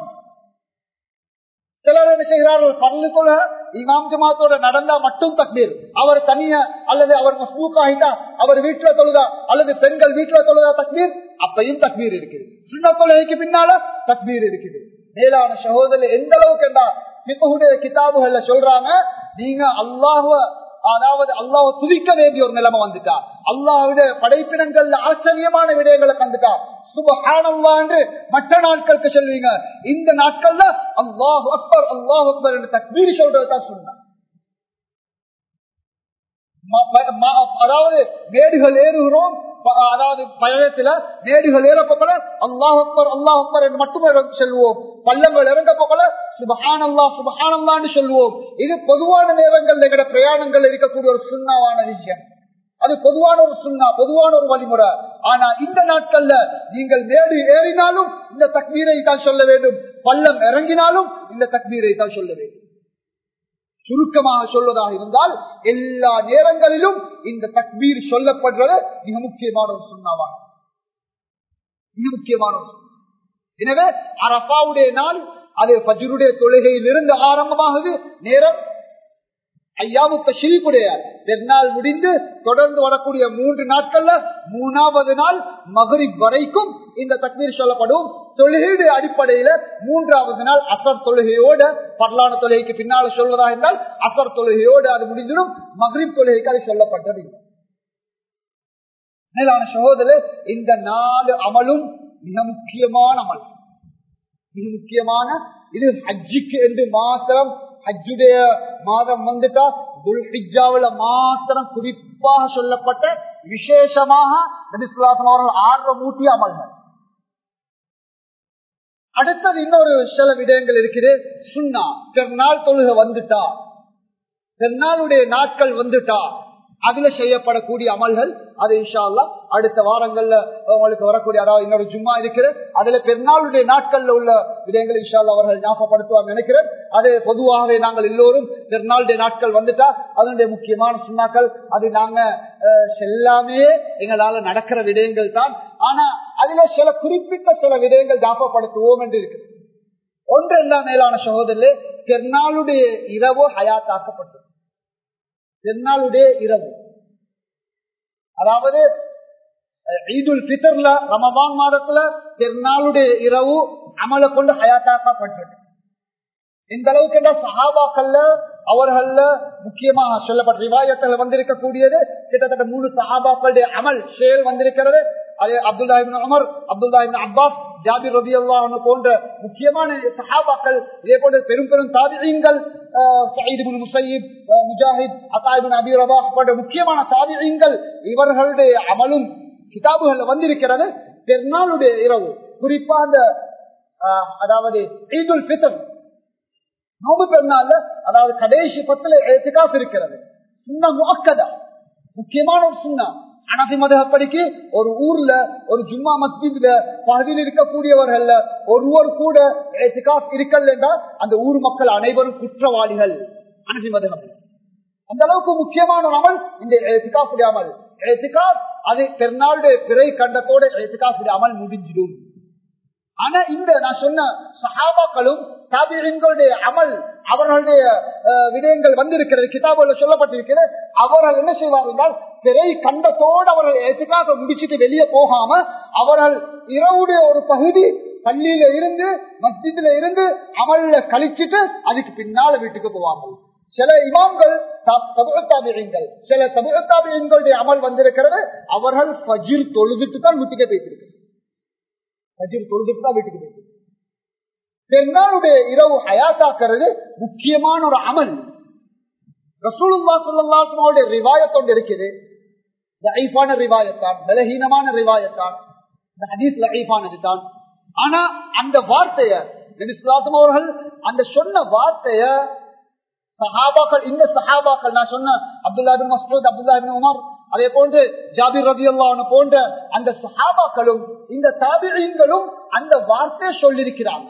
சிலர் என்ன செய்கிறார்கள் பரலு தொழ இமாம் ஜமாத்தோட நடந்தா மட்டும் தக்பீர் அவர் தனியா அல்லது அவர் மஸ்பூக் ஆகிட்டா அவர் வீட்டுல தொழுதா அல்லது பெண்கள் வீட்டுல தொழுதா தக்பீர் அப்பையும் தக்பீர் இருக்குது சின்ன தொழுகைக்கு பின்னால தக்பீர் இருக்குது மேலான சகோதரர் எந்த அளவுக்கு என்றா மிகவுடைய கிதாபுகள்ல சொல்றாங்க நீங்க அல்லாஹுவ அதாவது அல்லாஹ் துதிக்க வேண்டிய ஒரு நிலைமை வந்துட்டா அல்லாஹுடைய படைப்பினங்கள்ல ஆச்சரியமான விடயங்களை கண்டுட்டா சுபஹானல்லா என்று மற்ற நாட்களுக்கு சொல்லுவீங்க இந்த நாட்கள்ல அல்லாஹ் அக்பர் அல்லாஹ் அக்பர் என்று தக்பீர் சொல்றதுதான் சொன்னான் அதாவது மேடுகள் ஏறுகிறோம் அதாவது பயணத்துல மேடுகள் ஏற போக்கல அல்லாஹ் அக்பர் அல்லாஹ் அக்பர் என்று மட்டுமே செல்வோம் பள்ளங்கள் இறங்க போக்கல சுபஹான் அல்லா சுபஹான் அல்லான்னு சொல்லுவோம் இது பொதுவான நேரங்கள் எங்கட பிரயாணங்கள் இருக்கக்கூடிய ஒரு சுண்ணாவான விஷயம் அது பொதுவான ஒரு சுண்ணா பொதுவான ஒரு வழிமுறை ஆனா இந்த நாட்கள்ல நீங்கள் மேடு ஏறினாலும் இந்த தக்மீரை தான் சொல்ல வேண்டும் பள்ளம் இறங்கினாலும் இந்த தக்மீரை தான் சொல்ல வேண்டும் சுருக்கமாக சொல்வதாக இருந்தால் எல்லா நேரங்களிலும் இந்த தக்பீர் சொல்லப்படுறது மிக முக்கியமான ஒரு சுண்ணாவாக மிக முக்கியமான ஒரு எனவே அரபாவுடைய நாள் அது பஜருடைய தொழுகையில் இருந்து ஆரம்பமாகுது நேரம் ஐயாவுத்த ஷீக்குடைய பெருநாள் முடிந்து தொடர்ந்து வரக்கூடிய மூன்று நாட்கள்ல மூணாவது நாள் மகரிப் வரைக்கும் இந்த தக்மீர் சொல்லப்படும் தொழுகையுடைய அடிப்படையில மூன்றாவது நாள் அசர் தொழுகையோட பரலான தொழுகைக்கு பின்னால சொல்வதா இருந்தால் அசர் தொழுகையோடு அது முடிஞ்சிடும் மகரிப் தொழுகைக்கு அது சொல்லப்பட்டது மேலான சகோதரர் இந்த நாலு அமலும் மிக முக்கியமான அமல் மிக முக்கியமான இது ஹஜ்ஜிக்கு என்று மாத்திரம் ஹஜ்ஜுடைய மாதம் வந்துட்டா துல்ஹிஜாவில மாத்திரம் குறிப்பாக சொல்லப்பட்ட விசேஷமாக நபிசுல்லாசன் அவர்கள் ஆர்வம் ஊட்டிய அமல்கள் அடுத்தது இன்னொரு சில விடயங்கள் இருக்குது சுண்ணா பெருநாள் தொழுகை வந்துட்டா பெருநாளுடைய நாட்கள் வந்துட்டா அதுல செய்யப்படக்கூடிய அமல்கள் அது இன்ஷா அல்லா அடுத்த வாரங்கள்ல உங்களுக்கு வரக்கூடிய அதாவது இன்னொரு ஜும்மா இருக்குது அதுல பெருநாளுடைய நாட்கள்ல உள்ள விடயங்கள் இன்ஷா அல்லா அவர்கள் ஞாபகப்படுத்துவாங்க நினைக்கிறேன் அது பொதுவாகவே நாங்கள் எல்லோரும் பெருநாளுடைய நாட்கள் வந்துட்டா அதனுடைய முக்கியமான சுண்ணாக்கள் அது நாங்க எல்லாமே எங்களால நடக்கிற விடயங்கள் தான் ஆனா அதுல சில குறிப்பிட்ட சில விடயங்கள் ஞாபகப்படுத்துவோம் என்று இருக்கு ஒன்று என்ன மேலான சகோதரே பெருநாளுடைய இரவு ஹயாத்தாக்கப்பட்டது பெருநாளுடைய இரவு அதாவது ஈதுல் பித்தர்ல ரமதான் மாதத்துல பெருநாளுடைய இரவு அமலை கொண்டு ஹயாத்தாக்கப்பட்டது இந்த அளவுக்கு என்ற சஹாபாக்கள்ல அவர்கள முக்கியமாக சொல்லப்பட்ட ரிவாயத்தில் வந்திருக்கக்கூடியது கிட்டத்தட்ட மூணு சஹாபாக்களுடைய அமல் செயல் வந்திருக்கிறது அதே Abdullah ibn Umar Abdullah ibn Abbas Jabir ரபி அல்லாஹ் போன்ற முக்கியமான சஹாபாக்கள் இதே போன்ற பெரும் பெரும் தாபியங்கள் சயீத் முசையீப் முஜாஹித் அத்தாயிபின் அபி ரபா போன்ற முக்கியமான தாபியங்கள் இவர்களுடைய அமலும் கிதாபுகள் வந்திருக்கிறது பெருநாளுடைய இரவு குறிப்பா அந்த அதாவது ஈதுல் பித்தர் நோம்பு பெருநாள்ல அதாவது கடைசி பத்துல ஏத்துக்காசு இருக்கிறது சுண்ணா முக்கதா முக்கியமான ஒரு சுண்ணா அனசி மதப்படிக்கு ஒரு ஊர்ல ஒரு ஜும்மா மஸ்ஜித்ல பகுதியில் இருக்கக்கூடியவர்கள் ஒருவர் கூட ஏத்துக்காஸ் இருக்கலன்னா அந்த ஊர் மக்கள் அனைவரும் குற்றவாளிகள் அனசி மதம் அந்த அளவுக்கு முக்கியமான ஒரு அமல் இந்த ஏத்துக்காசுடைய அமல் ஏத்துக்காஸ் அது பெருநாளுடைய பிறை கண்டத்தோட ஏத்துக்காசுடைய அமல் முடிஞ்சிடும் ஆனா இந்த நான் சொன்ன சஹாபாக்களும் தாபியங்களுடைய அமல் அவர்களுடைய விடயங்கள் வந்திருக்கிறது கிதாபுல சொல்லப்பட்டிருக்கிறது அவர்கள் என்ன செய்வார்கள் என்றால் திரை கண்டத்தோடு அவர்கள் எதுக்காக முடிச்சுட்டு வெளியே போகாம அவர்கள் இரவுடைய ஒரு பகுதி பள்ளியில இருந்து மஸ்ஜித்ல இருந்து அமல்ல கழிச்சிட்டு அதுக்கு பின்னால வீட்டுக்கு போவாங்க சில இமாம்கள் தபுகத்தாபியங்கள் சில தபுகத்தாபியங்களுடைய அமல் வந்திருக்கிறது அவர்கள் பஜிர் தொழுதுட்டு தான் வீட்டுக்கு போயிட்டு பஜிர் தொழுதுட்டு தான் வீட்டுக்கு போயிட்டு பெருநாளுடைய இரவு ஹயாத்தாக்குறது முக்கியமான ஒரு அமல் ரசூலுல்லா சுல்லாவுடைய ரிவாயத்தோடு இருக்குது லைஃபான ரிவாயத்தான் பலகீனமான ரிவாயத்தான் இந்த ஹதீஸ் லைஃபானது தான் ஆனா அந்த வார்த்தைய நபிஸ்லாசம் அவர்கள் அந்த சொன்ன வார்த்தைய சஹாபாக்கள் இந்த சஹாபாக்கள் நான் சொன்ன Abdullah bin Masood Abdullah bin Umar அதே போன்று ஜாபிர் ரபி அல்லா போன்ற அந்த சஹாபாக்களும் இந்த தாபிகளும் அந்த வார்த்தையை சொல்லியிருக்கிறாங்க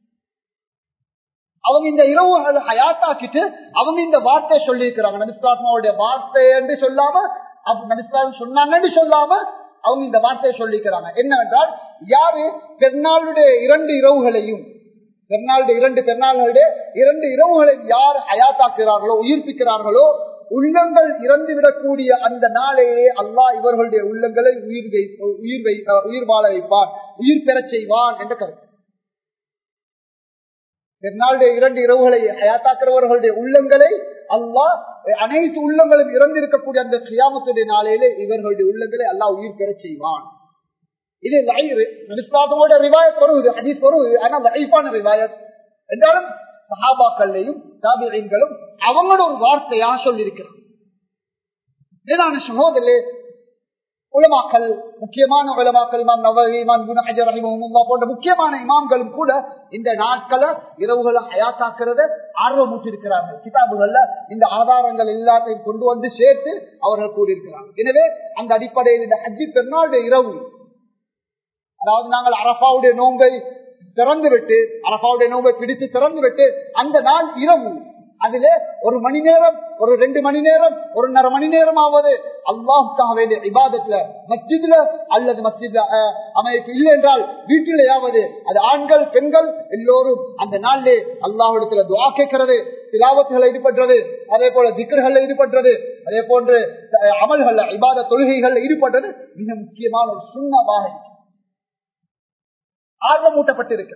அவங்க இந்த இரவுகளை ஹயாத்தாக்கிட்டு அவங்க இந்த வார்த்தையை சொல்லியிருக்கிறாங்க நபிஸ்லாத்மாவுடைய வார்த்தை என்று சொல்லாம நபிஸ்லாம் சொன்னாங்கன்னு சொல்லாம அவங்க இந்த வார்த்தையை சொல்லிக்கிறாங்க என்னவென்றால் யாரு பெருநாளுடைய இரண்டு இரவுகளையும் பெருநாளுடைய இரண்டு பெருநாள்களுடைய இரண்டு இரவுகளை யார் ஹயாத்தாக்குகிறார்களோ உயிர்ப்பிக்கிறார்களோ உள்ளங்கள் இறந்து விடக்கூடிய அந்த நாளையே அல்லாஹ் இவர்களுடைய உள்ளங்களை உயிர் வை உயிர் வை உயிர் வாழ வைப்பான் உயிர் பெறச் செய்வான் என்ற கருத்து பெருநாளுடைய இரண்டு இரவுகளை ஹயாத்தாக்குறவர்களுடைய உள்ளங்களை அல்லாஹ் அனைத்து உள்ளங்களும் இறந்திருக்கக்கூடிய அந்த கியாமத்துடைய நாளையிலே இவர்களுடைய உள்ளங்களை அல்லாஹ் உயிர் பெறச் செய்வான் இது நபிஸ்லாமோட ரிவாயத் வருவது ஹதீஸ் வருவது ஆனா லைஃபான ரிவாயத் என்றாலும் சஹாபாக்கள்லையும் தாபிகளும் அவங்களோட ஒரு வார்த்தையா சொல்லியிருக்கிறாங்க மேலான சகோதரே உலமாக்கள் முக்கியமான உலமாக்கள் இமாம் நவவி இமாம் குணஹஜர் ரஹிமஹுல்லா போன்ற முக்கியமான இமாம்களும் கூட இந்த நாட்களை இரவுகளை ஹயாத்தாக்குறத ஆர்வம் ஊட்டிருக்கிறார்கள் கிதாபுகள்ல இந்த ஆதாரங்கள் எல்லாத்தையும் கொண்டு வந்து சேர்த்து அவர்கள் கூறியிருக்கிறார்கள் எனவே அந்த அடிப்படையில் இந்த ஹஜ்ஜி பெருநாளுடைய இரவு அதாவது நாங்கள் அரபாவுடைய நோன்பை திறந்து விட்டு அரபாவுடைய நோன்பை பிடித்து திறந்து விட்டு அந்த நாள் இரவு அதுல ஒரு மணி நேரம் ஒரு ரெண்டு மணி நேரம் ஒருநரை மணி நேரமாவது அல்லாஹுக்காக வேண்டிய இபாதத்துல மஸ்ஜித்ல அல்லது மஸ்ஜித்ல அமைப்பு இல்லை என்றால் வீட்டிலேயாவது அது ஆண்கள் பெண்கள் எல்லோரும் அந்த நாளிலே அல்லாஹிடத்துல துவா கேட்கிறது திலாவத்துகள் ஈடுபடுறது அதே போல திக்கர்கள் ஈடுபடுறது அதே போன்று அமல்கள் இபாத தொழுகைகள் ஈடுபடுறது மிக முக்கியமான ஒரு சுண்ணமாக ஆர்வமூட்டப்பட்டிருக்கு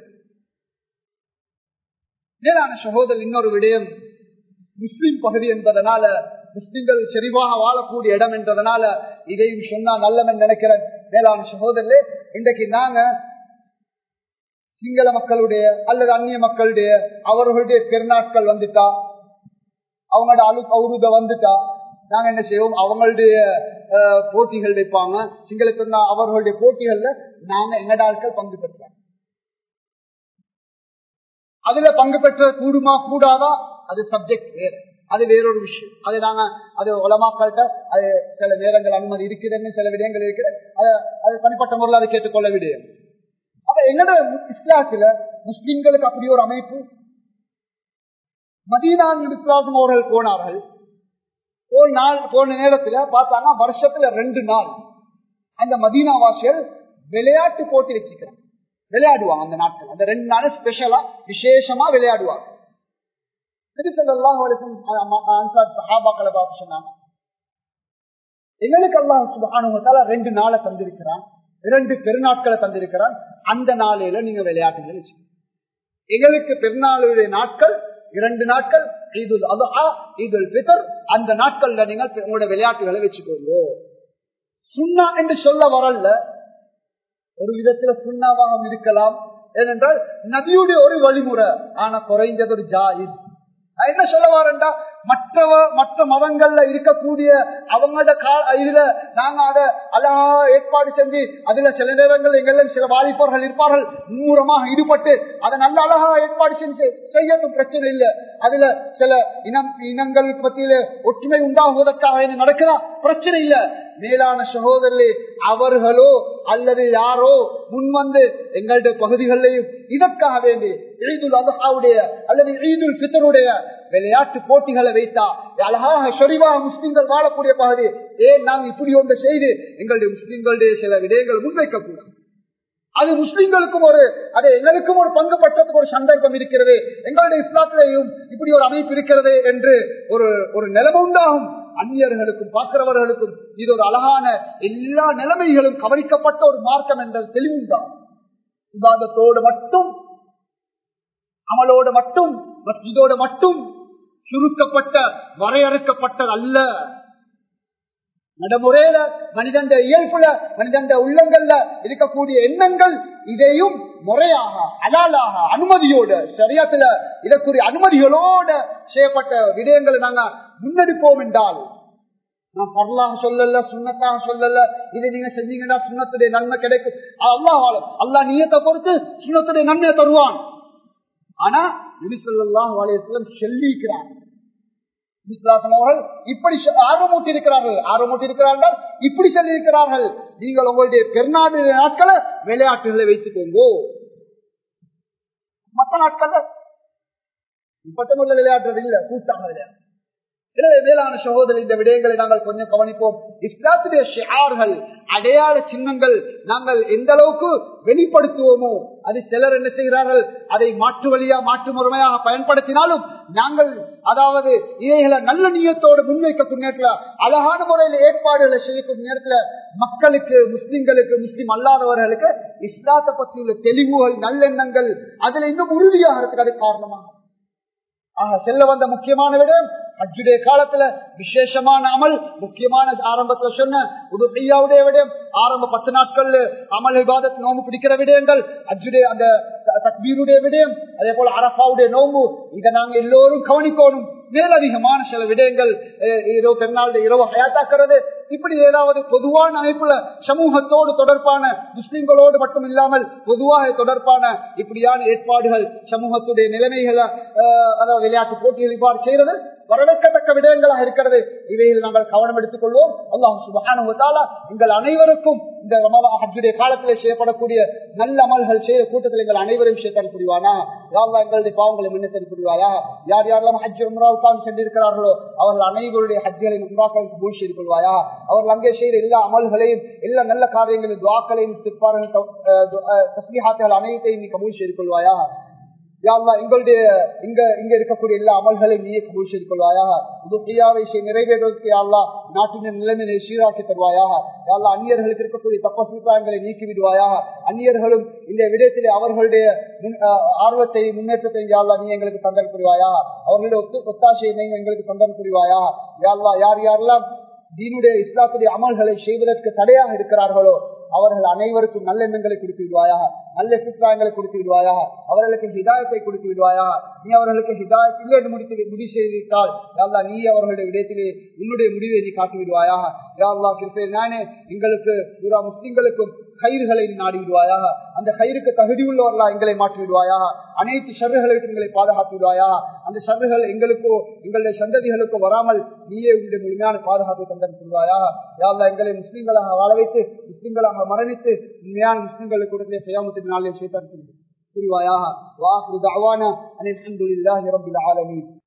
மேலான சகோதரர் இன்னொரு விடயம் முஸ்லிம் பகுதி என்பதனால முஸ்லிம்கள் செறிவாக வாழக்கூடிய இடம் என்றதனால இதையும் சொன்னா நல்லவன் நினைக்கிறேன் மேலான சகோதரர்களே இன்றைக்கு நாங்க சிங்கள மக்களுடைய அல்லது அந்நிய மக்களுடைய அவர்களுடைய பெருநாட்கள் வந்துட்டா அவங்களோட அழு பௌருத வந்துட்டா நாங்க என்ன செய்வோம் அவங்களுடைய போட்டிகள் வைப்பாங்க சிங்கள பெருநா அவர்களுடைய போட்டிகள்ல நாங்க எங்கட ஆட்கள் பங்கு பெற்றோம் அதுல பங்கு பெற்ற கூடுமா கூடாதா அது சப்ஜெக்ட் வேறு அது வேறொரு விஷயம் அது நாங்க அது உலமாக்கள்கிட்ட அது சில நேரங்கள் அனுமதி இருக்குதுன்னு சில விடயங்கள் இருக்குது அது தனிப்பட்ட முறையில் அதை கேட்டுக்கொள்ள விடயம் அப்ப எங்கட இஸ்லாத்துல முஸ்லிம்களுக்கு அப்படி ஒரு அமைப்பு மதீனான் இஸ்லாம் அவர்கள் போனார்கள் ஒரு நாள் போன நேரத்துல பார்த்தாங்க வருஷத்துல ரெண்டு நாள் அந்த மதீனா வாசியல் விளையாட்டு போட்டி வச்சுக்கிறாங்க விளையாடுவாங்க அந்த நாட்கள் அந்த ரெண்டு நாள் ஸ்பெஷலா விசேஷமா விளையாடுவாங்க சஹாபாக்களை பார்த்து சொன்னாங்க எங்களுக்கு அல்லாஹ் சுபானுவத்தால ரெண்டு நாளை தந்திருக்கிறான் இரண்டு பெருநாட்களை தந்திருக்கிறான் அந்த நாளையில நீங்க விளையாட்டுகள் வச்சுக்கோங்க எங்களுக்கு பெருநாளுடைய நாட்கள் இரண்டு நாட்கள் ஈதுல் அதுஹா ஈதுல் பித்தர் அந்த நாட்கள்ல நீங்கள் உங்களோட விளையாட்டுகளை வச்சுக்கோங்க சுண்ணா என்று சொல்ல வரல ஒரு விதத்துல சுண்ணாவாக இருக்கலாம் ஏனென்றால் நபியுடைய ஒரு வழிமுறை ஆனா குறைந்தது ஒரு ஜாயிஸ் நான் என்ன சொல்ல வரேன்டா மற்றவ மற்ற மதங்கள்ல இருக்கக்கூடிய அவங்களோட கா இதுல நாங்க அதை அழகா ஏற்பாடு செஞ்சு அதுல சில நேரங்கள் எங்கெல்லாம் சில வாலிபர்கள் இருப்பார்கள் மும்முரமாக ஈடுபட்டு அதை நல்ல அழகா ஏற்பாடு செஞ்சு செய்யட்டும் பிரச்சனை இல்லை அதுல சில இனம் இனங்கள் பத்தியில ஒற்றுமை உண்டாகுவதற்காக என்ன நடக்கலாம் பிரச்சனை இல்ல மேலான சகோதரர்களே அவர்களோ அல்லது யாரோ முன் வந்து எங்களுடைய பகுதிகளிலையும் இதற்காக வேண்டி ஈதுல் அதுஹாவுடைய அல்லது ஈதுல் பித்தருடைய விளையாட்டு போட்டிகளை வைத்தா அழகாக சொரிவாக முஸ்லிம்கள் வாழக்கூடிய பகுதி ஏன் நாங்க இப்படி ஒன்று செய்து எங்களுடைய முஸ்லிம்களுடைய சில விடயங்கள் முன்வைக்க கூடாது அது முஸ்லிம்களுக்கும் ஒரு அது எங்களுக்கும் ஒரு பங்கு பற்றத்துக்கு ஒரு சந்தர்ப்பம் இருக்கிறது எங்களுடைய இஸ்லாத்திலேயும் இப்படி ஒரு அமைப்பு இருக்கிறது என்று ஒரு ஒரு நிலைமை உண்டாகும் அந்நியர்களுக்கும் பார்க்கிறவர்களுக்கும் இது ஒரு அழகான எல்லா நிலைமைகளும் கவனிக்கப்பட்ட ஒரு மார்க்கம் என்ற தெளிவுதான் விவாதத்தோடு மட்டும் அமலோடு மட்டும் மஸ்ஜிதோடு மட்டும் சுருக்கப்பட்ட வரையறுக்கப்பட்டது அல்ல நடைமுறையில மனிதன் இயல்புல மனிதன் உள்ளங்கள்ல இருக்கக்கூடிய எண்ணங்கள் இதையும் முறையாக அலாலாக அனுமதியோட சரியாத்துல இதற்குரிய அனுமதிகளோட செய்யப்பட்ட விடயங்களை நாங்க முன்னெடுப்போம் என்றால் நான் பரலாக சொல்லல சுண்ணத்தாக சொல்லல இதை நீங்க செஞ்சீங்கன்னா சுண்ணத்துடைய நன்மை கிடைக்கும் அல்லாஹ் அல்லாஹ் நீயத்தை பொறுத்து சுண்ணத்துடைய நன்மையை தருவான் ஆனா நபிசல்லாஹ் வலையம் சொல்லிக்கிறார் அவர்கள் இப்படி ஆர்வமூட்டி இருக்கிறார்கள் ஆர்வமூட்டி இருக்கிறார்கள் இப்படி சொல்லி இருக்கிறார்கள் நீங்கள் உங்களுடைய பெருநாடு நாட்களை விளையாட்டுகளை வைத்துக்கோங்க மற்ற நாட்கள்ல இப்பட்ட முறையில் விளையாடுறது இல்ல கூட்டாக விளையாடு எனவே மேலான சகோதரி இந்த விடயங்களை நாங்கள் கொஞ்சம் கவனிப்போம் இஸ்லாத்துடைய ஷியார்கள் அடையாள சின்னங்கள் நாங்கள் எந்த அளவுக்கு வெளிப்படுத்துவோமோ அது சிலர் என்ன செய்கிறார்கள் அதை மாற்று வழியா மாற்று முறைமையாக பயன்படுத்தினாலும் நாங்கள் அதாவது இவைகளை நல்ல நீயத்தோடு முன்வைக்கக்கூடிய நேரத்தில் அழகான முறையில் ஏற்பாடுகளை செய்யக்கூடிய நேரத்தில் மக்களுக்கு முஸ்லிம்களுக்கு முஸ்லிம் அல்லாதவர்களுக்கு இஸ்லாத்தை பற்றியுள்ள தெளிவுகள் நல்லெண்ணங்கள் அதுல இன்னும் உறுதியாகிறதுக்கு அது காரணமாக ஆக செல்ல வந்த முக்கியமான விடம் அஜுடைய காலத்துல விசேஷமான அமல் முக்கியமான ஆரம்பத்துல சொன்ன உதுபையாவுடைய விடம் ஆரம்ப பத்து நாட்கள்ல அமல் விவாதத் நோம்பு பிடிக்கிற விடயங்கள் அஜுடைய அந்த தக்பீருடைய விடயம் அதே போல அரபாவுடைய நோம்பு இதை நாங்க எல்லோரும் கவனிக்கணும் மேலதிகமான சில விடயங்கள் இரவு பெருநாளுடைய இரவு ஹயாத்தாக்குறது இப்படி ஏதாவது பொதுவான அமைப்புல சமூகத்தோடு தொடர்பான முஸ்லிம்களோடு மட்டும் இல்லாமல் பொதுவாக தொடர்பான இப்படியான ஏற்பாடுகள் சமூகத்துடைய நிலைமைகளை அதாவது விளையாட்டு போட்டிகள் இவ்வாறு செய்யறது வரவேற்கத்தக்க விடயங்களாக இருக்கிறது இவையில் நாங்கள் கவனம் எடுத்துக் கொள்வோம் அல்லாஹ் சுபகான எங்கள் அனைவருக்கும் இந்த ஹஜ்ஜுடைய காலத்தில் செய்யப்படக்கூடிய நல்ல அமல்கள் செய்ய கூட்டத்தில் எங்கள் அனைவரும் சேர்த்தல் புரிவானா யாரெல்லாம் எங்களுடைய பாவங்களை மின்னத்தல் புரிவாயா யார் யாரெல்லாம் ஹஜ் உம்ராவுக்காக சென்றிருக்கிறார்களோ அவர்கள் அனைவருடைய ஹஜ்ஜுகளை உம்ராக்களுக்கு பூல் செய்து கொள்வாயா அவர்கள் அங்கே செய்த எல்லா அமல்களையும் எல்லா நல்ல காரியங்களையும் துவாக்களையும் திப்பார்கள் தஸ்மிஹாத்துகள் அனைத்தையும் நீ கபூல் செய்து கொள்வாயா யாழ்லா எங்களுடைய இங்க இங்க இருக்கக்கூடிய எல்லா அமல்களையும் நீயே கபூல் செய்து கொள்வாயாக இது பிரியாவை நிறைவேறுவதற்கு யாழ்லா நாட்டின் நிலைமையை சீராக்கி தருவாயாக யாழ்லா அந்நியர்களுக்கு இருக்கக்கூடிய தப்ப சீர்காயங்களை நீக்கி விடுவாயாக அந்நியர்களும் இந்த விடயத்திலே அவர்களுடைய ஆர்வத்தை முன்னேற்றத்தை யாழ்லா நீ எங்களுக்கு தந்தன் புரிவாயா அவர்களுடைய ஒத்து ஒத்தாசையை நீங்க எங்களுக்கு தந்தன் புரிவாயா யாழ்லா யார் யாரெல்லாம் தீனுடைய இஸ்லாத்துடைய அமல்களை செய்வதற்கு தடையாக இருக்கிறார்களோ அவர்கள் அனைவருக்கும் நல்லெண்ணங்களை கொடுத்து விடுவாயாக நல்ல சித்தாயங்களை கொடுத்து விடுவாயாக அவர்களுக்கு ஹிதாயத்தை கொடுத்து விடுவாயாக நீ அவர்களுக்கு ஹிதாயத் இல்லை என்று முடித்து முடிவு செய்திருக்கால் யாழ்லா நீ அவர்களுடைய விடயத்திலே உன்னுடைய முடிவை நீ காட்டி விடுவாயாக யாழ்லா கிருப்பே நானே எங்களுக்கு பூரா முஸ்லிம்களுக்கும் கயிறுகளை நீ நாடி விடுவாயாக அந்த கயிறுக்கு தகுதி உள்ளவர்களா எங்களை மாற்றி விடுவாயாக அனைத்து ஷர்றுகளுக்கு எங்களை பாதுகாத்து விடுவாயாக அந்த ஷர்றுகள் எங்களுக்கோ எங்களுடைய சந்ததிகளுக்கோ வராமல் நீயே உங்களுடைய முழுமையான பாதுகாப்பை தந்தன் சொல்வாயாக யாழ்லா எங்களை முஸ்லிம்களாக வாழ வைத்து முஸ்லிம்களாக மரணித்து உண்மையான முஸ்லிம்களுக்கு கொடுத்த செய்யாமத்தின் நாளில் செய்தான் புரிவாயாக வாஹு தாவான அனில் அஹமதுல்லாஹி ரபில் ஆலமீன்